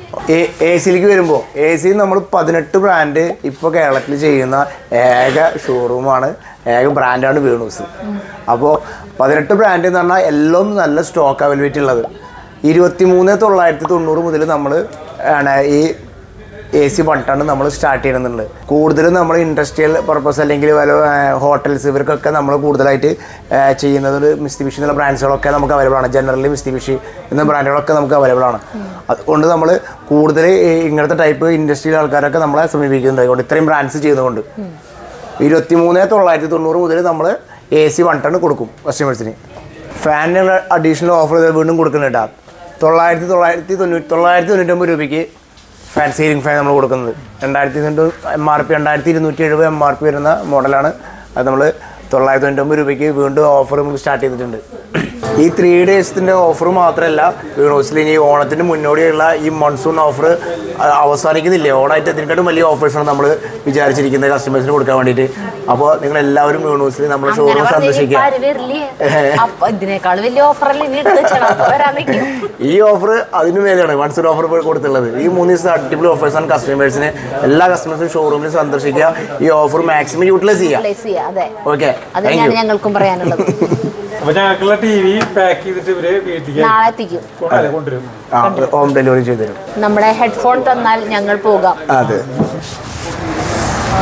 Speaker 1: എ സിയിലേക്ക് വരുമ്പോൾ എ സി നമ്മൾ പതിനെട്ട് ബ്രാൻഡ് ഇപ്പോൾ കേരളത്തിൽ ചെയ്യുന്ന ഏക ഷോറൂമാണ് ഏക ബ്രാൻഡാണ് വേണൂസ് അപ്പോൾ പതിനെട്ട് ബ്രാൻഡ് എന്ന് പറഞ്ഞാൽ എല്ലാം നല്ല സ്റ്റോക്ക് അവൈലബിലിറ്റി ഉള്ളത് ഇരുപത്തി മൂന്ന് തൊള്ളായിരത്തി തൊണ്ണൂറ് മുതൽ നമ്മൾ ആണ് ഈ എ സി ബട്ടാണ് നമ്മൾ സ്റ്റാർട്ട് ചെയ്യുന്നുണ്ട് കൂടുതലും നമ്മൾ ഇൻഡസ്ട്രിയൽ പർപ്പസ് അല്ലെങ്കിൽ വല്ല ഹോട്ടൽസ് ഇവർക്കൊക്കെ നമ്മൾ കൂടുതലായിട്ട് ആ, ചെയ്യുന്നത് മിസ്തിബിഷി എന്നുള്ള ബ്രാൻഡ്സുകളൊക്കെ നമുക്ക് അവൈലബിൾ ആണ് ജനറലി മിസ്തിബിഷി എന്ന ബ്രാൻഡുകളൊക്കെ നമുക്ക് അവൈലബിൾ ആണ് അതുകൊണ്ട് നമ്മൾ കൂടുതൽ ഈ ഇങ്ങനത്തെ ടൈപ്പ് ഇൻഡസ്ട്രിയൽ ആൾക്കാരൊക്കെ നമ്മളെ സമീപിക്കുന്നുണ്ട് അതുകൊണ്ട് ഇത്രയും ബ്രാൻഡ്സ് ചെയ്യുന്നതുകൊണ്ട് ഇരുപത്തി മൂന്ന് തൊള്ളായിരത്തി തൊണ്ണൂറ് മുതൽ നമ്മൾ എ സി വൺ ടൺ കൊടുക്കും കസ്റ്റമേഴ്സിന് ഫാനിനുള്ള അഡീഷണൽ ഓഫർ വീണ്ടും കൊടുക്കുന്നുണ്ട് കേട്ടോ തൊള്ളായിരത്തി തൊള്ളായിരത്തി തൊണ്ണൂറ്റി തൊള്ളായിരത്തി തൊണ്ണൂറ്റൊമ്പത് രൂപയ്ക്ക് ഫാൻ സീലിംഗ് ഫാൻ നമ്മൾ കൊടുക്കുന്നത് രണ്ടായിരത്തി തൊണ്ണൂറ് എം ആർ പി രണ്ടായിരത്തി ഇരുന്നൂറ്റി എഴുപത് എം ആർ പി വരുന്ന മോഡലാണ് അത് നമ്മൾ തൊള്ളായിരത്തി തൊണ്ണൂറ്റൊമ്പത് രൂപയ്ക്ക് വീണ്ടും ഓഫർ നമുക്ക് സ്റ്റാർട്ട് ചെയ്തിട്ടുണ്ട് ഈ ത്രീ ഡേയ്സിൻ്റെ ഓഫർ മാത്രമല്ല വീണോസിൽ ഇനി ഓണത്തിന് മുന്നോടിയുള്ള ഈ മൺസൂൺ ഓഫർ അവസാനിക്കുന്നില്ലേ ഓണമായിട്ട് ഇതിനെക്കാട്ടും വലിയ ഓഫേഴ്സാണ് നമ്മൾ വിചാരിച്ചിരിക്കുന്നത് കസ്റ്റമേഴ്സിന് കൊടുക്കാൻ വേണ്ടിയിട്ട് അപ്പോൾ നിങ്ങൾ എല്ലാവരും വീണോസിൽ നമ്മുടെ
Speaker 2: അങ്ങനെ
Speaker 1: ഷോറൂം
Speaker 2: പറഞ്ഞ് ഇനിയിപ്പോ
Speaker 1: സന്ദർശിക്കുക
Speaker 2: ആര് വരില്ലേ? അപ്പൊ ഇതിനേക്കാൾ വലിയ ഓഫറല്ലേ ഇനി എടുത്ത് വെച്ചണം അപ്പൊ വരാൻ നിൽക്കും
Speaker 1: ഈ ഓഫർ അതിന് മേലെയാണ് മൺസൂൺ ഓഫർ കൊടുത്തുള്ളത് ഈ മൂന്ന് ദിവസം അടിപൊളി ഓഫേഴ്സാണ് കസ്റ്റമേഴ്സിന് എല്ലാ കസ്റ്റമേഴ്സും ഷോറൂമിൽ സന്ദർശിക്കുക ഈ ഓഫർ മാക്സിമം യൂട്ടിലൈസ് ചെയ്യുക
Speaker 2: പ്ലേസ് ചെയ്യാം അതെ
Speaker 1: ഓക്കെ
Speaker 2: അത്
Speaker 1: താങ്ക്
Speaker 2: ഞാൻ
Speaker 1: യു
Speaker 2: ഞങ്ങൾക്കും പറയാനുള്ളത്
Speaker 3: അപ്പൊ ഞങ്ങൾക്കുള്ള ടി വി പാക്ക് ചെയ്തിട്ട് ഇവര് വീട്ടിലേക്ക്
Speaker 2: നാളെ എത്തിക്കും
Speaker 3: കൊണ്ടുവരും. കൊണ്ടുവരും
Speaker 1: ആ ഹോം ഡെലിവറി ചെയ്തു തരും
Speaker 2: നമ്മുടെ ഹെഡ്ഫോൺ തന്നാൽ ഞങ്ങൾ പോകാം
Speaker 1: അതെ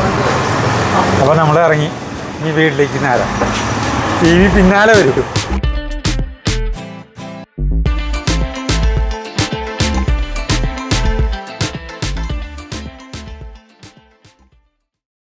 Speaker 3: അപ്പൊ നമ്മൾ ഇറങ്ങി ഈ വീട്ടിലേക്ക് നേരം ടി വി പിന്നാലെ വരും